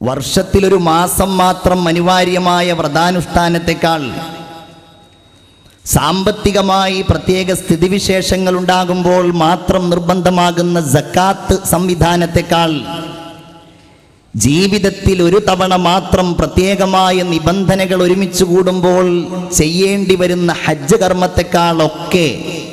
വർഷത്തിലൊരു മാസം മാത്രം അനിവാര്യമായ വ്രതാനുഷ്ഠാനത്തെക്കാൾ സാമ്പത്തികമായി പ്രത്യേക സ്ഥിതിവിശേഷങ്ങൾ ഉണ്ടാകുമ്പോൾ മാത്രം നിർബന്ധമാകുന്ന ജക്കാത്ത് സംവിധാനത്തെക്കാൾ ജീവിതത്തിൽ ഒരു തവണ മാത്രം പ്രത്യേകമായ നിബന്ധനകൾ ഒരുമിച്ച് കൂടുമ്പോൾ ചെയ്യേണ്ടി വരുന്ന ഹജ്ജ് കർമ്മത്തെക്കാളൊക്കെ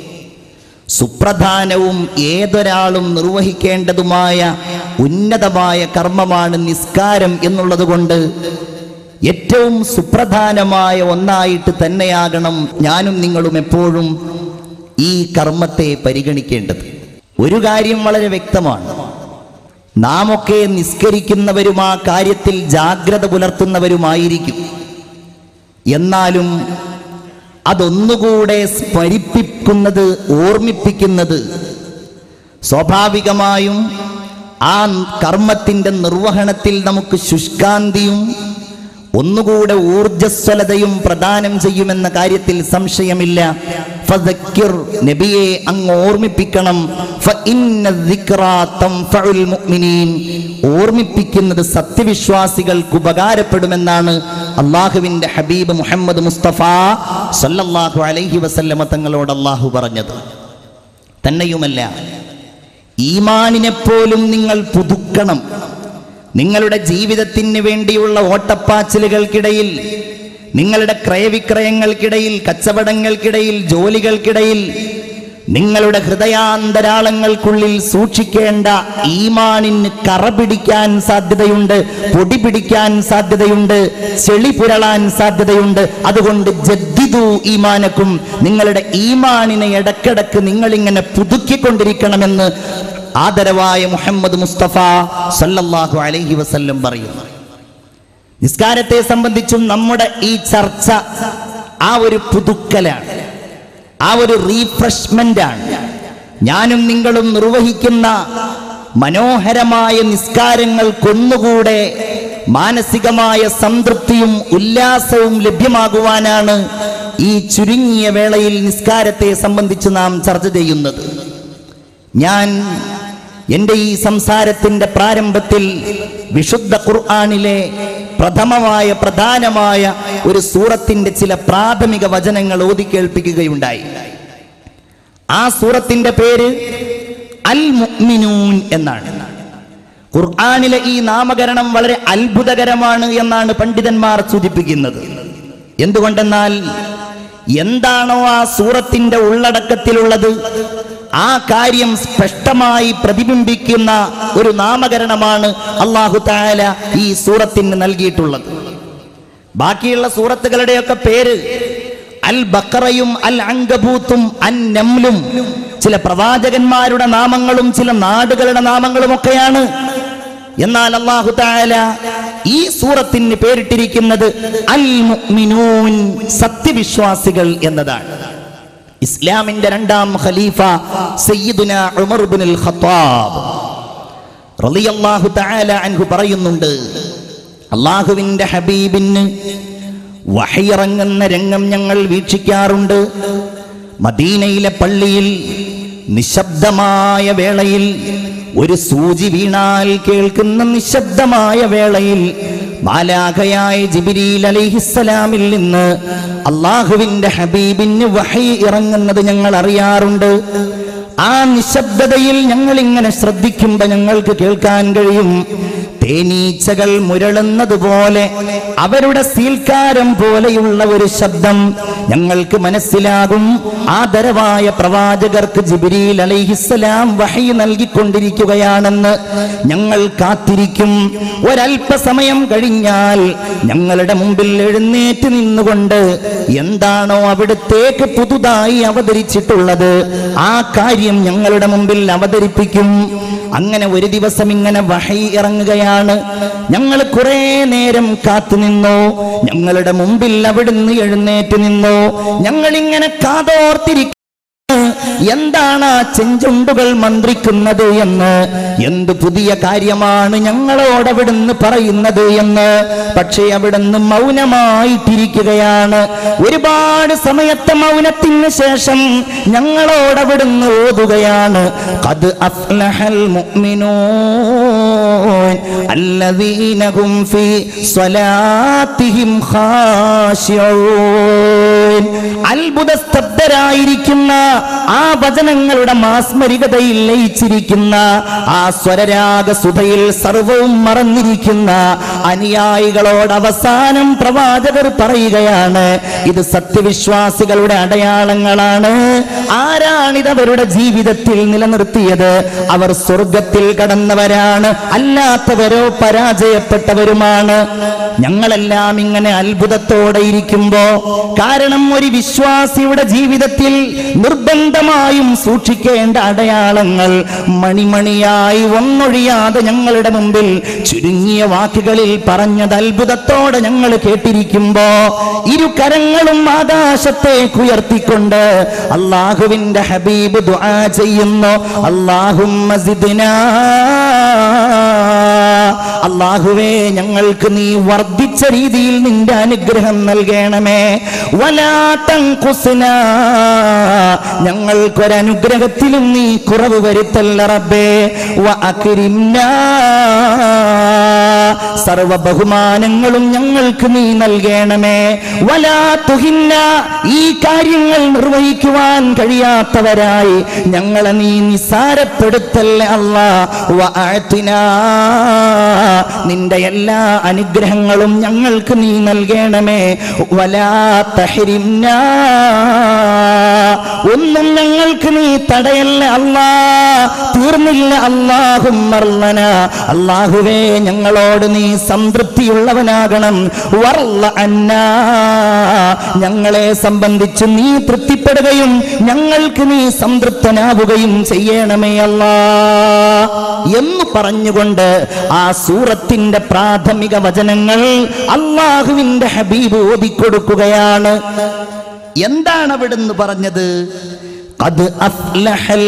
സുപ്രധാനവും ഏതൊരാളും നിർവഹിക്കേണ്ടതുമായ ഉന്നതമായ കർമ്മമാണ് നിസ്കാരം എന്നുള്ളത് കൊണ്ട് ഏറ്റവും സുപ്രധാനമായ ഒന്നായിട്ട് തന്നെയാകണം ഞാനും നിങ്ങളും എപ്പോഴും ഈ കർമ്മത്തെ പരിഗണിക്കേണ്ടത് ഒരു കാര്യം വളരെ വ്യക്തമാണ് നാം ഒക്കെ നിസ്കരിക്കുന്നവരും ആ കാര്യത്തിൽ ജാഗ്രത പുലർത്തുന്നവരുമായിരിക്കും എന്നാലും അതൊന്നുകൂടെ സ്മരിപ്പിക്കുന്നത് ഓർമ്മിപ്പിക്കുന്നത് സ്വാഭാവികമായും ആ കർമ്മത്തിൻ്റെ നിർവഹണത്തിൽ നമുക്ക് ശുഷ്കാന്തിയും ഒന്നുകൂടെ ഊർജസ്വലതയും പ്രദാനം ചെയ്യുമെന്ന കാര്യത്തിൽ സംശയമില്ല ഫദക്കിർ നബിയെ അങ്ങ് ഓർമ്മിപ്പിക്കണം ഫഇന്ന ദിക്റാ തൻഫഉൽ മുഅ്മിനീൻ ഓർമ്മിപ്പിക്കുന്നത് സത്യവിശ്വാസികൾക്ക് ഉപകാരപ്പെടുമെന്നാണ് അള്ളാഹുവിൻ്റെ ഹബീബ് മുഹമ്മദ് മുസ്തഫ സല്ലല്ലാഹു അലൈഹി വസല്ലമ തങ്ങളോട് അള്ളാഹു പറഞ്ഞത് തന്നെയുമല്ല ഈമാനിനെ പോലും നിങ്ങൾ പുതുക്കണം നിങ്ങളുടെ ജീവിതത്തിന് വേണ്ടിയുള്ള ഓട്ടപ്പാച്ചിലുകൾക്കിടയിൽ നിങ്ങളുടെ ക്രയവിക്രയങ്ങൾക്കിടയിൽ കച്ചവടങ്ങൾക്കിടയിൽ ജോലികൾക്കിടയിൽ നിങ്ങളുടെ ഹൃദയാന്തരാളങ്ങൾക്കുള്ളിൽ സൂക്ഷിക്കേണ്ട ഈമാനിന് കറ പിടിക്കാൻ സാധ്യതയുണ്ട് പൊടി പിടിക്കാൻ സാധ്യതയുണ്ട് ചെളി പുരളാൻ സാധ്യതയുണ്ട് അതുകൊണ്ട് ജദ്ദിദു ഈമാനക്കും നിങ്ങളുടെ ഈമാനിനെ ഇടക്കിടക്ക് നിങ്ങളിങ്ങനെ പുതുക്കിക്കൊണ്ടിരിക്കണമെന്ന് ആദരവായ മുഹമ്മദ് മുസ്തഫ സല്ലല്ലാഹു അലൈഹി വസല്ലം പറയുന്നു നിസ്കാരത്തെ സംബന്ധിച്ചും നമ്മുടെ ഈ ചർച്ച ആ ഒരു പുതുക്കലാണ് ആ ഒരു റീഫ്രഷ്മെന്റ് ആണ് ഞാനും നിങ്ങളും നിർവഹിക്കുന്ന മനോഹരമായ നിസ്കാരങ്ങൾക്കൊന്നുകൂടെ മാനസികമായ സംതൃപ്തിയും ഉല്ലാസവും ലഭ്യമാകുവാനാണ് ഈ ചുരുങ്ങിയ വേളയിൽ നിസ്കാരത്തെ സംബന്ധിച്ച് നാം ചർച്ച ചെയ്യുന്നത് ഞാൻ എൻ്റെ ഈ സംസാരത്തിൻ്റെ പ്രാരംഭത്തിൽ വിശുദ്ധ ഖുർആാനിലെ പ്രഥമമായ പ്രധാനമായ ഒരു സൂറത്തിൻ്റെ ചില പ്രാഥമിക വചനങ്ങൾ ഓതി കേൾപ്പിക്കുകയുണ്ടായി ആ സൂറത്തിൻ്റെ പേര് അൽ മുഅ്മിനൂൻ എന്നാണ് ഖുർആാനിലെ ഈ നാമകരണം വളരെ അത്ഭുതകരമാണ് എന്നാണ് പണ്ഡിതന്മാർ സൂചിപ്പിക്കുന്നത് എന്തുകൊണ്ടെന്നാൽ എന്താണോ ആ സൂറത്തിന്റെ ഉള്ളടക്കത്തിലുള്ളത് ആ കാര്യം സ്പഷ്ടമായി പ്രതിബിംബിക്കുന്ന ഒരു നാമകരണമാണ് അള്ളാഹു താല ഈ സൂറത്തിന് നൽകിയിട്ടുള്ളത് ബാക്കിയുള്ള സൂറത്തുകളുടെയൊക്കെ പേര് അൽ ബക്കറയും അൽ അങ്കബൂത്തും അൻ നംലും ചില പ്രവാചകന്മാരുടെ നാമങ്ങളും ചില നാടുകളുടെ നാമങ്ങളും ഒക്കെയാണ് എന്നാൽ അള്ളാഹു താല ഈ സൂറത്തിന് പേരിട്ടിരിക്കുന്നത് അൽ മുഅ്മിനൂൻ സത്യവിശ്വാസികൾ എന്നതാണ് ഇസ്ലാമിന്റെ രണ്ടാം ഖലീഫ സയ്യിദുന ഉമർ ഇബ്നുൽ ഖത്താബ് റളിയല്ലാഹു തആല അൻഹു പറയുന്നുണ്ട് അള്ളാഹുവിന്റെ ഹബീബിന് വഹിയിറങ്ങുന്ന രംഗം ഞങ്ങൾ വീക്ഷിക്കാറുണ്ട് മദീനയിലെ പള്ളിയിൽ നിശബ്ദമായ വേളയിൽ ഒരു സൂചി വീണാൽ കേൾക്കുന്ന നിശബ്ദമായ വേളയിൽ മാലാഖയായ ജിബിരിൽ അലിഹിസ്സലാമിൽ നിന്ന് അള്ളാഹുവിന്റെ ഹബീബിന് വഹി ഇറങ്ങുന്നത് ഞങ്ങൾ അറിയാറുണ്ട് ആ നിശബ്ദതയിൽ ഞങ്ങൾ ഇങ്ങനെ ശ്രദ്ധിക്കുമ്പോൾ ഞങ്ങൾക്ക് കേൾക്കാൻ കഴിയും തേനീച്ചകൾ മുരളുന്നത് പോലെ അവരുടെ സീൽക്കാരം പോലെയുള്ള ഒരു ശബ്ദം ഞങ്ങൾക്ക് മനസ്സിലാകും ആദരവായ പ്രവാചകർക്ക് ജിബിരിൽ അലൈഹിസ്സലാം വഹി നൽകിക്കൊണ്ടിരിക്കുകയാണെന്ന് ഞങ്ങൾ കാത്തിരിക്കും ഒരല്പസമയം കഴിഞ്ഞാൽ ഞങ്ങളുടെ മുമ്പിൽ എഴുന്നേറ്റ് നിന്നുകൊണ്ട് എന്താണോ അവിടത്തേക്ക് പുതുതായി അവതരിച്ചിട്ടുള്ളത് ആ കാര്യം ഞങ്ങളുടെ മുമ്പിൽ അവതരിപ്പിക്കും അങ്ങനെ ഒരു ദിവസം ഇങ്ങനെ വഹി ഇറങ്ങുകയാണ് ഞങ്ങൾ കുറെ നേരം കാത്തു നിന്നു ഞങ്ങളുടെ മുമ്പിൽ അവിടുന്ന് എഴുന്നേറ്റ് നിന്നു ഞങ്ങൾ ഇങ്ങനെ കാതോർത്തിരിക്കും എന്താണ് ആ ചെഞ്ചുണ്ടുകൾ മന്ത്രിക്കുന്നത് എന്ന് എന്ത് പുതിയ കാര്യമാണ് ഞങ്ങളോട് അവിടുന്ന് പറയുന്നത് എന്ന് പക്ഷേ അവിടുന്ന് മൗനമായിട്ടിരിക്കുകയാണ് ഒരുപാട് സമയത്തെ മൗനത്തിന് ശേഷം ഞങ്ങളോട് അവിടുന്ന് ഓതുകയാണ് قد أفلح المؤمنون الذين هم في صلاتهم خاشعون അത്ഭുത സ്തബ്ധരായിരിക്കുന്ന ആ വചനങ്ങളുടെ മാസ്മരികതയിൽ ലയിച്ചിരിക്കുന്ന ആ സ്വരരാഗ സുധയിൽ സർവവും മറന്നിരിക്കുന്ന അനുയായികളോട് അവസാനം പ്രവാചകർ പറയുകയാണ് ഇത് സത്യവിശ്വാസികളുടെ അടയാളങ്ങളാണ് ആരാണിത് അവരുടെ ജീവിതത്തിൽ നിലനിർത്തിയത് അവർ സ്വർഗത്തിൽ കടന്നവരാണ് അല്ലാത്തവരോ പരാജയപ്പെട്ടവരുമാണ് ഞങ്ങളെല്ലാം ഇങ്ങനെ അത്ഭുതത്തോടെ ഇരിക്കുമ്പോ കാരണം ഒരു വിശ്വാസിയുടെ ജീവിതത്തിൽ നിർബന്ധമായും സൂക്ഷിക്കേണ്ട അടയാളങ്ങൾ മണിമണിയായി ഒന്നൊഴിയാതെ ഞങ്ങളുടെ മുമ്പിൽ ചുരുങ്ങിയ വാക്കുകളിൽ പറഞ്ഞത് അത്ഭുതത്തോടെ ഞങ്ങൾ കേട്ടിരിക്കുമ്പോ ഇരു കരങ്ങളും ആകാശത്തേക്ക് ഉയർത്തിക്കൊണ്ട് അള്ളാഹുവിന്റെ ഹബീബ് ദുആ ചെയ്യുന്നു അള്ളാഹും അള്ളാഹുവേ ഞങ്ങൾക്ക് നീ വർദ്ധിച്ച രീതിയിൽ നിന്റെ അനുഗ്രഹം നൽകണമേ വലാത്തം കുസ്ന ഞങ്ങൾക്കൊരനുഗ്രഹത്തിലും നീ കുറവ് വരുത്തല്ല റബ്ബേ വ അക്രിംനാ സർവ ബഹുമാനങ്ങളും ഞങ്ങൾക്ക് നീ നൽകണമേ വലാ തുഹിന്ന ഈ കാര്യങ്ങൾ നിർവഹിക്കുവാൻ കഴിയാത്തവരായി ഞങ്ങളെ നീ നിസാരപ്പെടുത്തല്ലേ അല്ലാ വ അഅ്തിനാ നിന്റെ എല്ലാ അനുഗ്രഹങ്ങളും ഞങ്ങൾക്ക് നീ നൽകണമേ വലാ തഹരിംനാ ഒന്നും ഞങ്ങൾക്ക് നീ തടയല്ല അല്ലാ തീർന്നില്ല അല്ലാഹും അല്ലാഹുവേ ഞങ്ങളോട് നീ സംതൃപ്തിയുള്ളവനാകണം വർല അന്നാ ഞങ്ങളെ സംബന്ധിച്ച് നീ തൃപ്തിപ്പെടുകയും ഞങ്ങൾക്ക് നീ സംതൃപ്തനാവുകയും ചെയ്യണമേ അല്ലാ എന്ന് പറഞ്ഞുകൊണ്ട് ആ സൂറത്തിന്റെ പ്രാഥമിക വചനങ്ങൾ അള്ളാഹുവിന്റെ ഹബീബ് ഓതിക്കൊടുക്കുകയാണ് എന്താണ് അവിടുന്ന് പറഞ്ഞത് അത് അഫ്ലഹൽ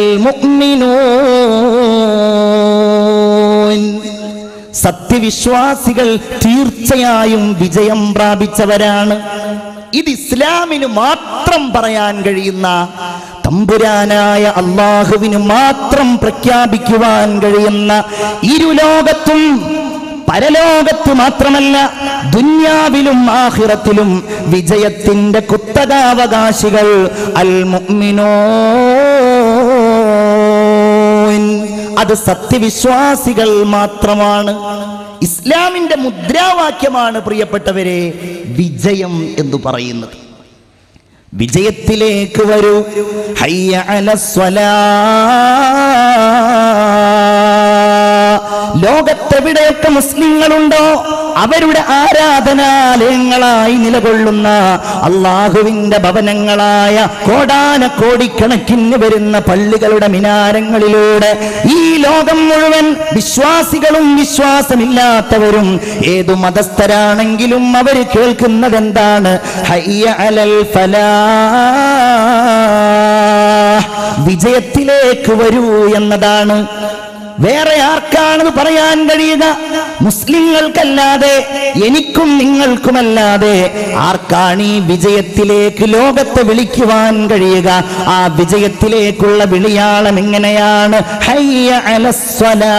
മുഅ്മിനൂൻ സത്യവിശ്വാസികൾ തീർച്ചയായും വിജയം പ്രാപിച്ചവരാണ് ഇത് ഇസ്ലാമിന് മാത്രം പറയാൻ കഴിയുന്ന തമ്പുരാനായ അള്ളാഹുവിന് മാത്രം പ്രഖ്യാപിക്കുവാൻ കഴിയുന്ന ഇരുലോകത്തും പരലോകത്ത് മാത്രമല്ല ദുന്യാവിലും ആഹിറത്തിലും വിജയത്തിന്റെ കുത്തകാവകാശികൾ അൽ മുഅ്മിനൂൻ അത് സത്യവിശ്വാസികൾ മാത്രമാണ് ഇസ്ലാമിന്റെ മുദ്രാവാക്യമാണ് പ്രിയപ്പെട്ടവരെ വിജയം എന്ന് പറയുന്നത് വിജയത്തിലേക്ക് വരൂ ഹയ്യ അലസ്വലാ ലോകത്തെവിടെയൊക്കെ മുസ്ലിങ്ങളുണ്ടോ അവരുടെ ആരാധനാലയങ്ങളായി നിലകൊള്ളുന്ന അള്ളാഹുവിന്റെ ഭവനങ്ങളായ കോടാന കോടിക്കണക്കിന് വരുന്ന പള്ളികളുടെ മിനാരങ്ങളിലൂടെ ഈ ലോകം മുഴുവൻ വിശ്വാസികളും വിശ്വാസമില്ലാത്തവരും ഏതു മതസ്ഥരാണെങ്കിലും അവർ കേൾക്കുന്നത് എന്താണ് ഹയ്യ അലൽ ഫലാ വിജയത്തിലേക്ക് വരൂ എന്നതാണ് വേറെ ആർക്കാണെന്ന് പറയാൻ കഴിയുക മുസ്ലിങ്ങൾക്കല്ലാതെ എനിക്കും നിങ്ങൾക്കുമല്ലാതെ ആർക്കാണ് ഈ വിജയത്തിലേക്ക് ലോകത്തെ വിളിക്കുവാൻ കഴിയുക ആ വിജയത്തിലേക്കുള്ള വിളിയാളം എങ്ങനെയാണ് ഹയ്യ അലസ്വലാ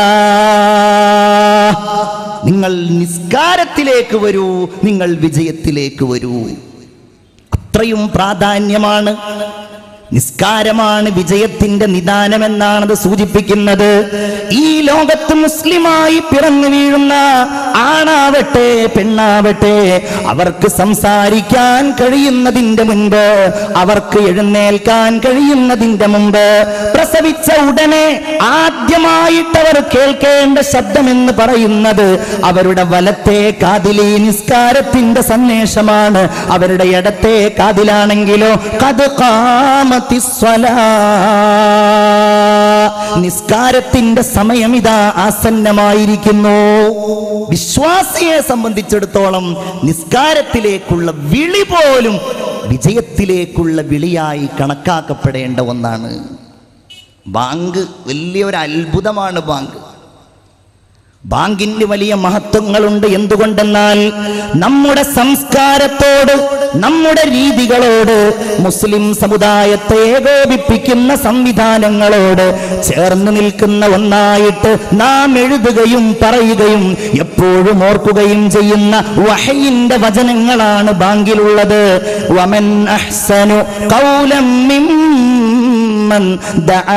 നിങ്ങൾ നിസ്കാരത്തിലേക്ക് വരൂ നിങ്ങൾ വിജയത്തിലേക്ക് വരൂ അത്രയും പ്രാധാന്യമാണ് നിസ്കാരമാണ് വിജയത്തിന്റെ നിദാനമെന്നാണത് സൂചിപ്പിക്കുന്നത് ഈ ലോകത്ത് മുസ്ലിമായി പിറന്നു വീഴുന്ന ആണാവട്ടെ പെണ്ണാവട്ടെ അവർക്ക് സംസാരിക്കാൻ കഴിയുന്നതിന്റെ മുൻപ് അവർക്ക് എഴുന്നേൽക്കാൻ കഴിയുന്നതിന്റെ മുമ്പ് പ്രസവിച്ച ഉടനെ ആദ്യമായിട്ട് അവർ കേൾക്കേണ്ട ശബ്ദമെന്ന് പറയുന്നത് അവരുടെ വലത്തെ കാതിലെ നിസ്കാരത്തിന്റെ സന്ദേശമാണ് അവരുടെ ഇടത്തെ കാതിലാണെങ്കിലോ കത് കാമത്തി നിസ്കാരത്തിന്റെ സമയം ഇതാ ആസന്നമായിരിക്കുന്നു വിശ്വാസിയെ സംബന്ധിച്ചിടത്തോളം നിസ്കാരത്തിലേക്കുള്ള വിളി പോലും വിജയത്തിലേക്കുള്ള വിളിയായി കണക്കാക്കപ്പെടേണ്ട ഒന്നാണ് ബാങ്ക് വലിയൊരു അത്ഭുതമാണ് ബാങ്ക് ബാങ്കിന് വലിയ മഹത്വങ്ങളുണ്ട് എന്തുകൊണ്ടെന്നാൽ നമ്മുടെ സംസ്കാരത്തോട് നമ്മുടെ രീതികളോട് മുസ്ലിം സമുദായത്തെ ഏകോപിപ്പിക്കുന്ന സംവിധാനങ്ങളോട് ചേർന്ന് നിൽക്കുന്ന ഒന്നായിട്ട് നാം എഴുതുകയും പറയുകയും എപ്പോഴും ഓർക്കുകയും ചെയ്യുന്ന വഹയിന്റെ വചനങ്ങളാണ് ബാങ്കിലുള്ളത് വമൻ അഹ്സനു ഖൗലം മിമ്മൻ ദആ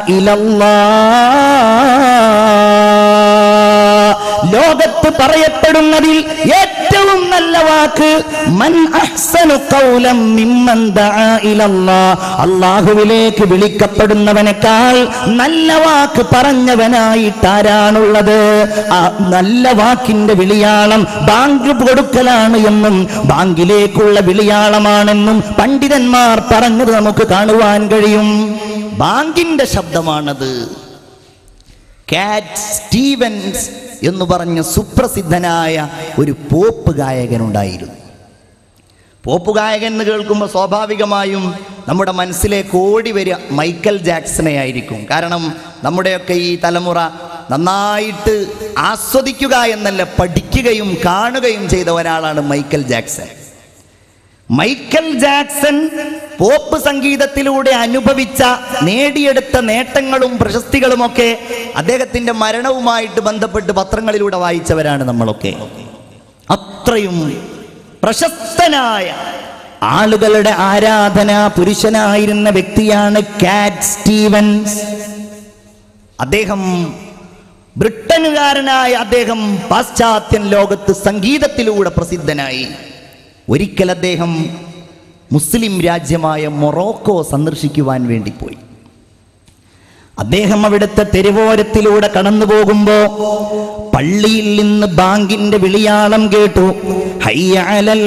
ഇലല്ലാഹ് ലോകത്ത് പറയപ്പെടുന്നതിൽ ഏറ്റവും നല്ല വാക്ക് മൻ അഹ്സനു ഖൗലം മിമ്മൻ ദആ ഇലല്ലാഹ് അല്ലാഹുവിലേക്ക് വിളിക്കപ്പെടുന്നവനേക്കാൾ നല്ല വാക്ക് പറഞ്ഞവനായിട്ട് ആരാണുള്ളത് ആ നല്ല വാക്കിന്റെ വിളിയാളം ബാങ്ക് കൊടുക്കലാണ് എന്നും ബാങ്കിലേക്കുള്ള വിളിയാളമാണെന്നും പണ്ഡിതന്മാർ പറഞ്ഞത് നമുക്ക് കാണുവാൻ കഴിയും ബാങ്കിന്റെ ശബ്ദമാണത് കാറ്റ് സ്റ്റീവൻസ് എന്ന് പറഞ്ഞ സുപ്രസിദ്ധനായ ഒരു പോപ്പ് ഗായകനുണ്ടായിരുന്നു പോപ്പ് ഗായകൻ എന്ന് കേൾക്കുമ്പോൾ സ്വാഭാവികമായും നമ്മുടെ മനസ്സിലേക്ക് ഓടി വരിക മൈക്കൽ ജാക്സനെ ആയിരിക്കും കാരണം നമ്മുടെയൊക്കെ ഈ തലമുറ നന്നായിട്ട് ആസ്വദിക്കുക എന്നല്ല പഠിക്കുകയും കാണുകയും ചെയ്ത ഒരാളാണ് Michael Jackson Michael Jackson pop സംഗീതത്തിലൂടെ അനുഭവിച്ച നേടിയെടുത്ത നേട്ടങ്ങളും പ്രശസ്തികളുമൊക്കെ അദ്ദേഹത്തിന്റെ മരണവുമായിട്ട് ബന്ധപ്പെട്ട് പത്രങ്ങളിലൂടെ വായിച്ചവരാണ് നമ്മളൊക്കെ അത്രയും പ്രശസ്തനായ ആളുകളുടെ ആരാധന പുരുഷനായിരുന്ന വ്യക്തിയാണ് കാറ്റ് സ്റ്റീവൻസ് അദ്ദേഹം ബ്രിട്ടനുകാരനായ അദ്ദേഹം പാശ്ചാത്യൻ ലോകത്ത് സംഗീതത്തിലൂടെ പ്രസിദ്ധനായി ഒരിക്കൽ അദ്ദേഹം മുസ്ലിം രാജ്യമായ മൊറോക്കോ സന്ദർശിക്കുവാൻ വേണ്ടി പോയി അദ്ദേഹം അവിടുത്തെ തെരുവോരത്തിലൂടെ കടന്നു പോകുമ്പോ പള്ളിയിൽ നിന്ന് ബാങ്കിന്റെ വിളിയാളം കേട്ടു ഹയ്യ അലൽ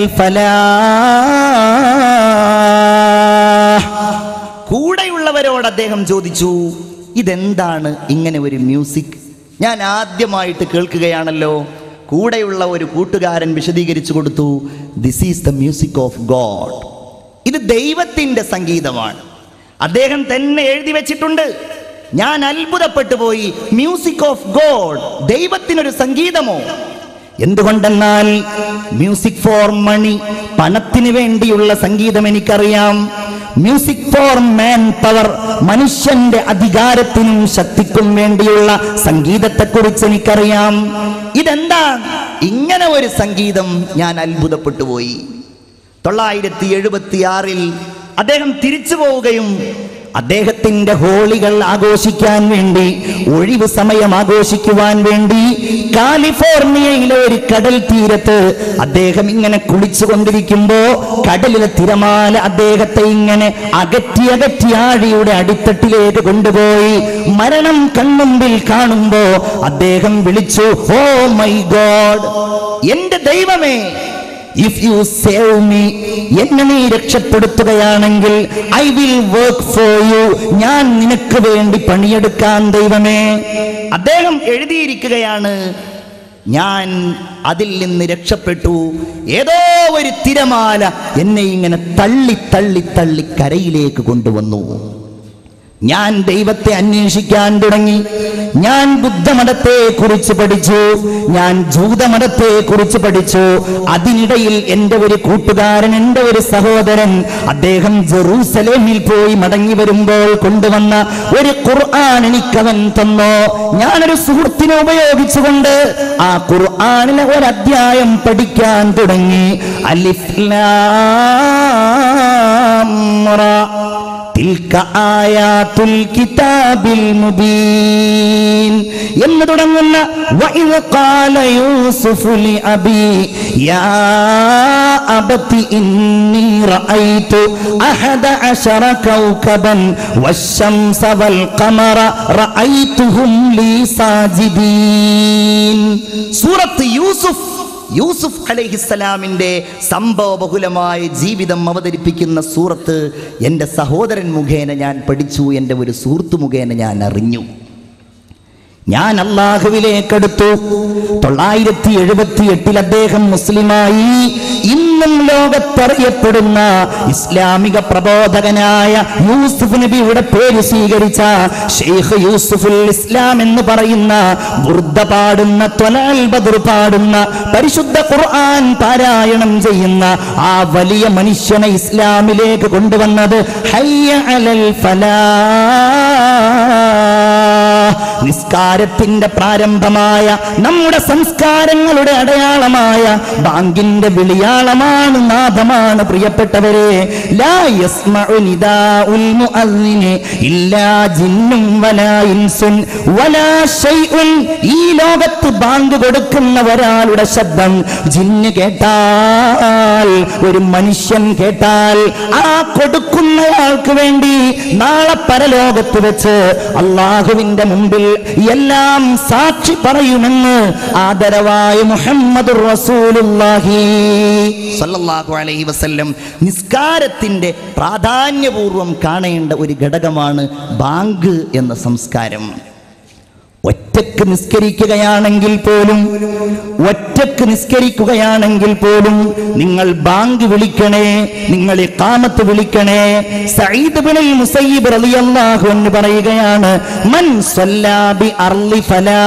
ഫലാഹ്. കൂടെയുള്ളവരോട് അദ്ദേഹം ചോദിച്ചു ഇതെന്താണ് ഇങ്ങനെ ഒരു മ്യൂസിക് ഞാൻ ആദ്യമായിട്ട് കേൾക്കുകയാണല്ലോ കൂടെയുള്ള ഒരു കൂട്ടുകാരൻ വിശദീകരിച്ചു കൊടുത്തു this is the music of God ഇത് ദൈവത്തിന്റെ സംഗീതമാണ് അദ്ദേഹം തന്നെ എഴുതി വെച്ചിട്ടുണ്ട് ഞാൻ അത്ഭുതപ്പെട്ടു പോയി മ്യൂസിക് ഓഫ് ഗോഡ് ദൈവത്തിനൊരു സംഗീതമോ എന്തുകൊണ്ടെന്നാൽ മ്യൂസിക് ഫോർ മണി പണത്തിന് വേണ്ടിയുള്ള സംഗീതം എനിക്കറിയാം മ്യൂസിക് ഫോർ മാൻ പവർ മനുഷ്യന്റെ അധികാരത്തിനും ശക്തിക്കും വേണ്ടിയുള്ള സംഗീതത്തെക്കുറിച്ച് എനിക്കറിയാം ഇതെന്താ ഇങ്ങനെ ഒരു സംഗീതം ഞാൻ അത്ഭുതപ്പെട്ടു പോയി തൊള്ളായിരത്തി എഴുപത്തി ആറിൽ അദ്ദേഹം തിരിച്ചു പോവുകയും അദ്ദേഹത്തിന്റെ ഹോളികൾ ആഘോഷിക്കാൻ വേണ്ടി ഒഴിവ് സമയം ആഘോഷിക്കുവാൻ വേണ്ടി കാലിഫോർണിയയിലെ ഒരു കടൽ തീരത്ത് അദ്ദേഹം ഇങ്ങനെ കുളിച്ചു കൊണ്ടിരിക്കുമ്പോ കടലിലെ തിരമാല അദ്ദേഹത്തെ ഇങ്ങനെ അകറ്റി അകറ്റി ആഴിയുടെ അടിത്തട്ടിലേക്ക് കൊണ്ടുപോയി മരണം കൺമുമ്പിൽ കാണുമ്പോ അദ്ദേഹം വിളിച്ചു ഓ മൈ ഗോഡ് എന്റെ ദൈവമേ ഇഫ് യു സേവ് മീ എന്നെ നീ രക്ഷപ്പെടുത്തുകയാണെങ്കിൽ I will work for you ഞാൻ നിനക്ക് വേണ്ടി പണിയെടുക്കാൻ ദൈവമേ അദ്ദേഹം എഴുതിയിരിക്കുകയാണ് ഞാൻ അതിൽ നിന്ന് രക്ഷപ്പെട്ടു ഏതോ ഒരു തിരമാല എന്നെ ഇങ്ങനെ തള്ളി തള്ളി തള്ളി കരയിലേക്ക് കൊണ്ടുവന്നു ഞാൻ ദൈവത്തെ അന്വേഷിക്കാൻ തുടങ്ങി ഞാൻ ബുദ്ധമതത്തെ കുറിച്ച് പഠിച്ചു ഞാൻ ജൂതമതത്തെ കുറിച്ച് പഠിച്ചു അതിനിടയിൽ എൻ്റെ ഒരു കൂട്ടുകാരൻ എൻ്റെ ഒരു സഹോദരൻ അദ്ദേഹം ജെറൂസലേമിൽ പോയി മടങ്ങി വരുമ്പോൾ കൊണ്ടുവന്ന ഒരു ഖുർആൻ എനിക്കവൻ തന്നോ ഞാനൊരു സുഹൃത്തിനെ ഉപയോഗിച്ചുകൊണ്ട് ആ ഖുർആനിലെ ഒരു അധ്യായം പഠിക്കാൻ തുടങ്ങി അലിഫ്ലാ തിൽക്ക ആയാത്തുൽ കിതാബിൽ മുബീൻ എന്ന് തുടങ്ങുന്ന വഇദ് ഖാല യൂസുഫു ലി അബി യാ അബതി ഇന്നി റഅയ്തു അഹദ അശറ കൗകബൻ വശംസ വൽ ഖമറ റഅയ്തുഹും ലീ സാജിദീൻ സൂറത്ത് യൂസുഫ് യൂസുഫ് അലൈഹിസ്സലാമിൻ്റെ സംഭവബഹുലമായ ജീവിതം അവതരിപ്പിക്കുന്ന സൂറത്ത് എൻ്റെ സഹോദരൻ മുഖേന ഞാൻ പഠിച്ചു എൻ്റെ ഒരു സുഹൃത്ത് മുഖേന ഞാൻ അറിഞ്ഞു ഞാൻ അള്ളാഹുവിലേക്കെടുത്തു തൊള്ളായിരത്തി എഴുപത്തി എട്ടിൽ അദ്ദേഹം മുസ്ലിമായി ഇന്നും ലോകത്തറിയപ്പെടുന്ന ഇസ്ലാമിക പ്രബോധകനായ യൂസുഫ് നബിയുടെ പേര് സ്വീകരിച്ച ഷെയ്ഖ് യൂസുഫുൽ ഇസ്ലാം എന്ന് പറയുന്ന ബുർദ പാടുന്ന ത്വലാൽ ബദർ പാടുന്ന പരിശുദ്ധ ഖുർആൻ പാരായണം ചെയ്യുന്ന ആ വലിയ മനുഷ്യനെ ഇസ്ലാമിലേക്ക് കൊണ്ടുവന്നത് ഹയ്യ അലൽ ഫലാ നിസ്കാരത്തിന്റെ പ്രാരംഭമായ നമ്മുടെ സംസ്കാരങ്ങളുടെ അടയാളമായ ബാങ്കിന്റെ വിളിയാളമാണ് നാദമാണ് പ്രിയപ്പെട്ടവരെ ലാ യസ്മഉ നിദാഉൽ മുഅദ്ദിനി ഇല്ലാ ജിന്നും വലാ ഇൻസുൻ വലാ ശൈഉൻ ഈ ലോകത്ത് ബാങ്ക് കൊടുക്കുന്ന ഒരാളുടെ ശബ്ദം ജിന്ന് കേട്ടാൽ ഒരു മനുഷ്യൻ കേട്ടാൽ ആ കൊടുക്കുന്നയാൾക്ക് വേണ്ടി നാളെ പരലോകത്ത് വെച്ച് അള്ളാഹുവിന്റെ മുമ്പിൽ എല്ലാം സാക്ഷി പറയുമെന്ന് ആദരവായ മുഹമ്മദ് റസൂലുള്ളാഹി സല്ലല്ലാഹു അലൈഹി വസല്ലം നിസ്കാരത്തിന്റെ പ്രാധാന്യപൂർവം കാണേണ്ട ഒരു ഘടകമാണ് ബാങ്ക് എന്ന സംസ്കാരം ഒറ്റക്ക് നിസ്കരിക്കുകയാണെങ്കിൽ പോലും ഒറ്റക്ക് നിസ്കരിക്കുകയാണെങ്കിൽ പോലും നിങ്ങൾ ബാങ്ക് വിളിക്കണേ നിങ്ങൾ ഇഖാമത്ത് വിളിക്കണേ സഈദ് ബിനുൽ മുസയ്യിബ് റളിയല്ലാഹു അൻഹു പറയുകയാണ് മൻ സ്വല്ലാ ബി അർളി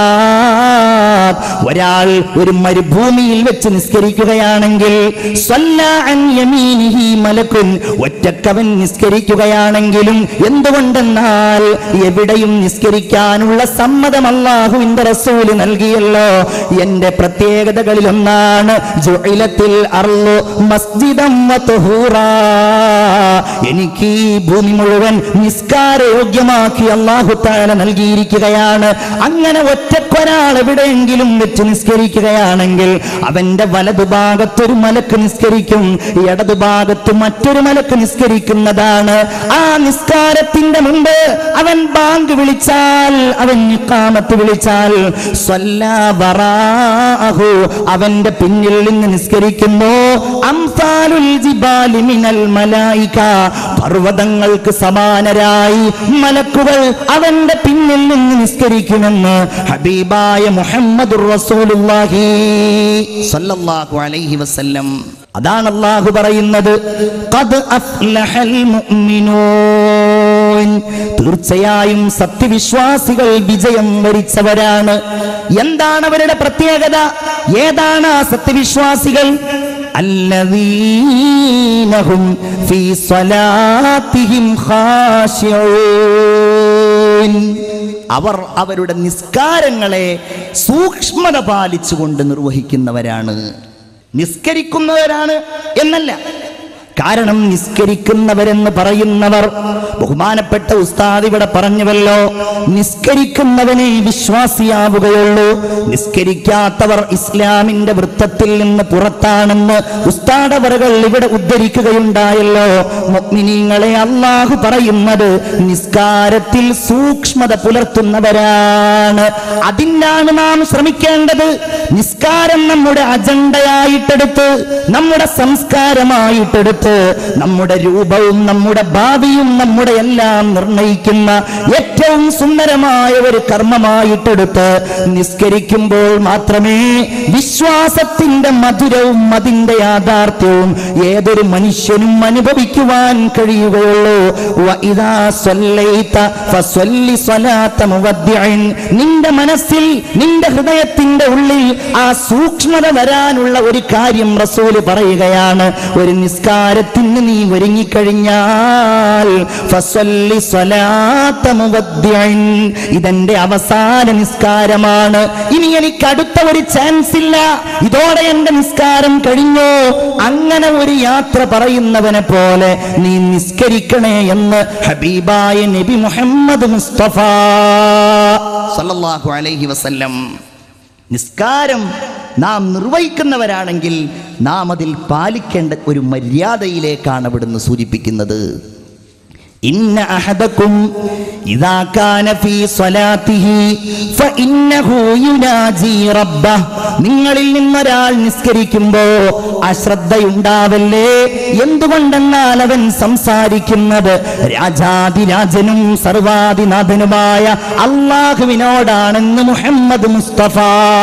ഫലാത്ത് ഒരാൾ ഒരു മരുഭൂമിയിൽ വെച്ച് നിസ്കരിക്കുകയാണെങ്കിൽ സ്വല്ലാ അൻ യമീനിഹി മലക്കുൻ ഒറ്റക്കവൻ നിസ്കരിക്കുകയാണെങ്കിലും എന്തുകൊണ്ടെന്നാൽ എവിടെയും നിസ്കരിക്കാനുള്ള സമ്മതം അള്ളാഹുവിന്റെ റസൂല് നൽകിയല്ലോ എന്റെ പ്രത്യേകതകളിൽ ഒന്നാണ് ജുഇലത്തിൽ അർളു മസ്ജിദം വതുഹൂറാ. എനിക്ക് ഈ ഭൂമി മുഴുവൻ നിസ്കാരയോഗ്യമാക്കി അള്ളാഹു താല നൽകിയിരിക്കുകയാണ് അങ്ങനെ ഒറ്റക്കൊരാൾ എവിടെയെങ്കിലും വെച്ച് നിസ്കരിക്കുകയാണെങ്കിൽ അവന്റെ വലതുഭാഗത്തൊരു മലക്ക് നിസ്കരിക്കും ഇടതുഭാഗത്ത് മറ്റൊരു മലക്ക് നിസ്കരിക്കുന്നതാണ് ആ നിസ്കാരത്തിന്റെ മുമ്പ് അവൻ ബാങ്ക് വിളിച്ചാൽ അവൻ ഇഖാമത്ത് വിളിച്ചാൽ സ്വല്ലാ വറാഅഹു അവന്റെ പിന്നിൽ നിന്ന് നിസ്കരിക്കുന്നു അംസാലുൽ ജിബാലി മിനൽ മലായിക പർവ്വതങ്ങൾക്ക് സമാനരായി മലക്കുകൾ അവന്റെ പിന്നിൽ നിന്ന് നിസ്കരിക്കുമെന്ന് ഹബീബായ മുഹമ്മദ് റസൂലുള്ളാഹി സല്ലല്ലാഹു അലൈഹി വസല്ലം അതാണ് അള്ളാഹു പറയുന്നത് ഖദ് അഫ്ലഹൽ മുഅ്മിനൂൻ തീർച്ചയായും സത്യവിശ്വാസികൾ വിജയം വരിച്ചവരാണ് എന്താണ് അവരുടെ പ്രത്യേകത ഏതാണ് ആ സത്യവിശ്വാസികൾ അല്ലദീനഹും ഫീ സ്വലാത്തിഹിം ഖാശിഊൻ അവർ അവരുടെ നിസ്കാരങ്ങളെ സൂക്ഷ്മത പാലിച്ചുകൊണ്ട് നിർവഹിക്കുന്നവരാണ് നിസ്കരിക്കുന്നവരാണ് എന്നല്ല കാരണം നിസ്കരിക്കുന്നവരെന്ന് പറയുന്നവർ ബഹുമാനപ്പെട്ട ഉസ്താദ് ഇവിടെ പറഞ്ഞുവല്ലോ നിസ്കരിക്കുന്നവനെ വിശ്വാസിയാവുകയുള്ളൂ നിസ്കരിക്കാത്തവർ ഇസ്ലാമിന്റെ വൃത്തത്തിൽ നിന്ന് പുറത്താണെന്ന് ഉസ്താദവറുകൾ ഇവിടെ ഉദ്ധരിക്കുകയുണ്ടായല്ലോ മുഅ്മിനീങ്ങളെ അള്ളാഹു പറയുന്നത് നിസ്കാരത്തിൽ സൂക്ഷ്മത പുലർത്തുന്നവരാണ് അതിനാണ് നാം ശ്രമിക്കേണ്ടത് നിസ്കാരം നമ്മുടെ അജണ്ടയായിട്ടെടുത്ത് നമ്മുടെ സംസ്കാരമായിട്ടെടുത്ത് നമ്മുടെ രൂപവും നമ്മുടെ ഭാവിയും നമ്മുടെ എല്ലാം നിർണയിക്കുന്ന ഏറ്റവും സുന്ദരമായ ഒരു കർമ്മമായിട്ടെടുത്ത് നിസ്കരിക്കുമ്പോൾ മാത്രമേ വിശ്വാസത്തിന്റെ മധുരവും അതിന്റെ യാഥാർത്ഥ്യവും ഏതൊരു മനുഷ്യനും അനുഭവിക്കുവാൻ കഴിയുകയുള്ളൂ വഇദാ സ്വല്ലൈത ഫസ്വല്ലി സ്വലാത്ത മുവദ്ദിഇൻ. നിന്റെ മനസ്സിൽ നിന്റെ ഹൃദയത്തിന്റെ ഉള്ളിൽ ആ സൂക്ഷ്മത വരാനുള്ള ഒരു കാര്യം റസൂല് പറയുകയാണ് ഒരു നിസ്കാരത്തിന് നീ ഒരുങ്ങിക്കഴിഞ്ഞാൽ ഫസ്വല്ലി സ്വലാത്ത മുവദ്ദിഇൻ. ഇതെന്റെ അവസാന നിസ്കാരമാണ് ഇനി എനിക്ക് അടുത്ത ഒരു ചാൻസ് ഇല്ല ഇതോടെ എന്റെ നിസ്കാരം കഴിഞ്ഞു അങ്ങനെ ഒരു യാത്ര പറയുന്നവനെ പോലെ നീ നിസ്കരിക്കണേ എന്ന് ഹബീബായ നബി മുഹമ്മദ് മുസ്തഫ സല്ലല്ലാഹു അലൈഹി വസല്ലം നിസ്കാരം നാം നിർവഹിക്കുന്നവരാണെങ്കിൽ നാം അതിൽ പാലിക്കേണ്ട ഒരു മര്യാദയിലേക്കാണ് അവിടുന്ന് സൂചിപ്പിക്കുന്നത് ഇന്ന അഹദക്കും ഇദാ കാന ഫീ സ്വലാത്തിഹി ഫഇന്നഹു യുനാജി റബ്ബഹ് നിങ്ങളിൽ നിന്നൊരാൾ നിസ്കരിക്കുമ്പോ അശ്രദ്ധയുണ്ടാവല്ലേ എന്തുകൊണ്ടെന്നാൽ അവൻ സംസാരിക്കുന്നത് രാജാതിരാജനും സർവാധിനാഥനുമായ അള്ളാഹുവിനോടാണെന്ന് മുഹമ്മദ് മുസ്തഫ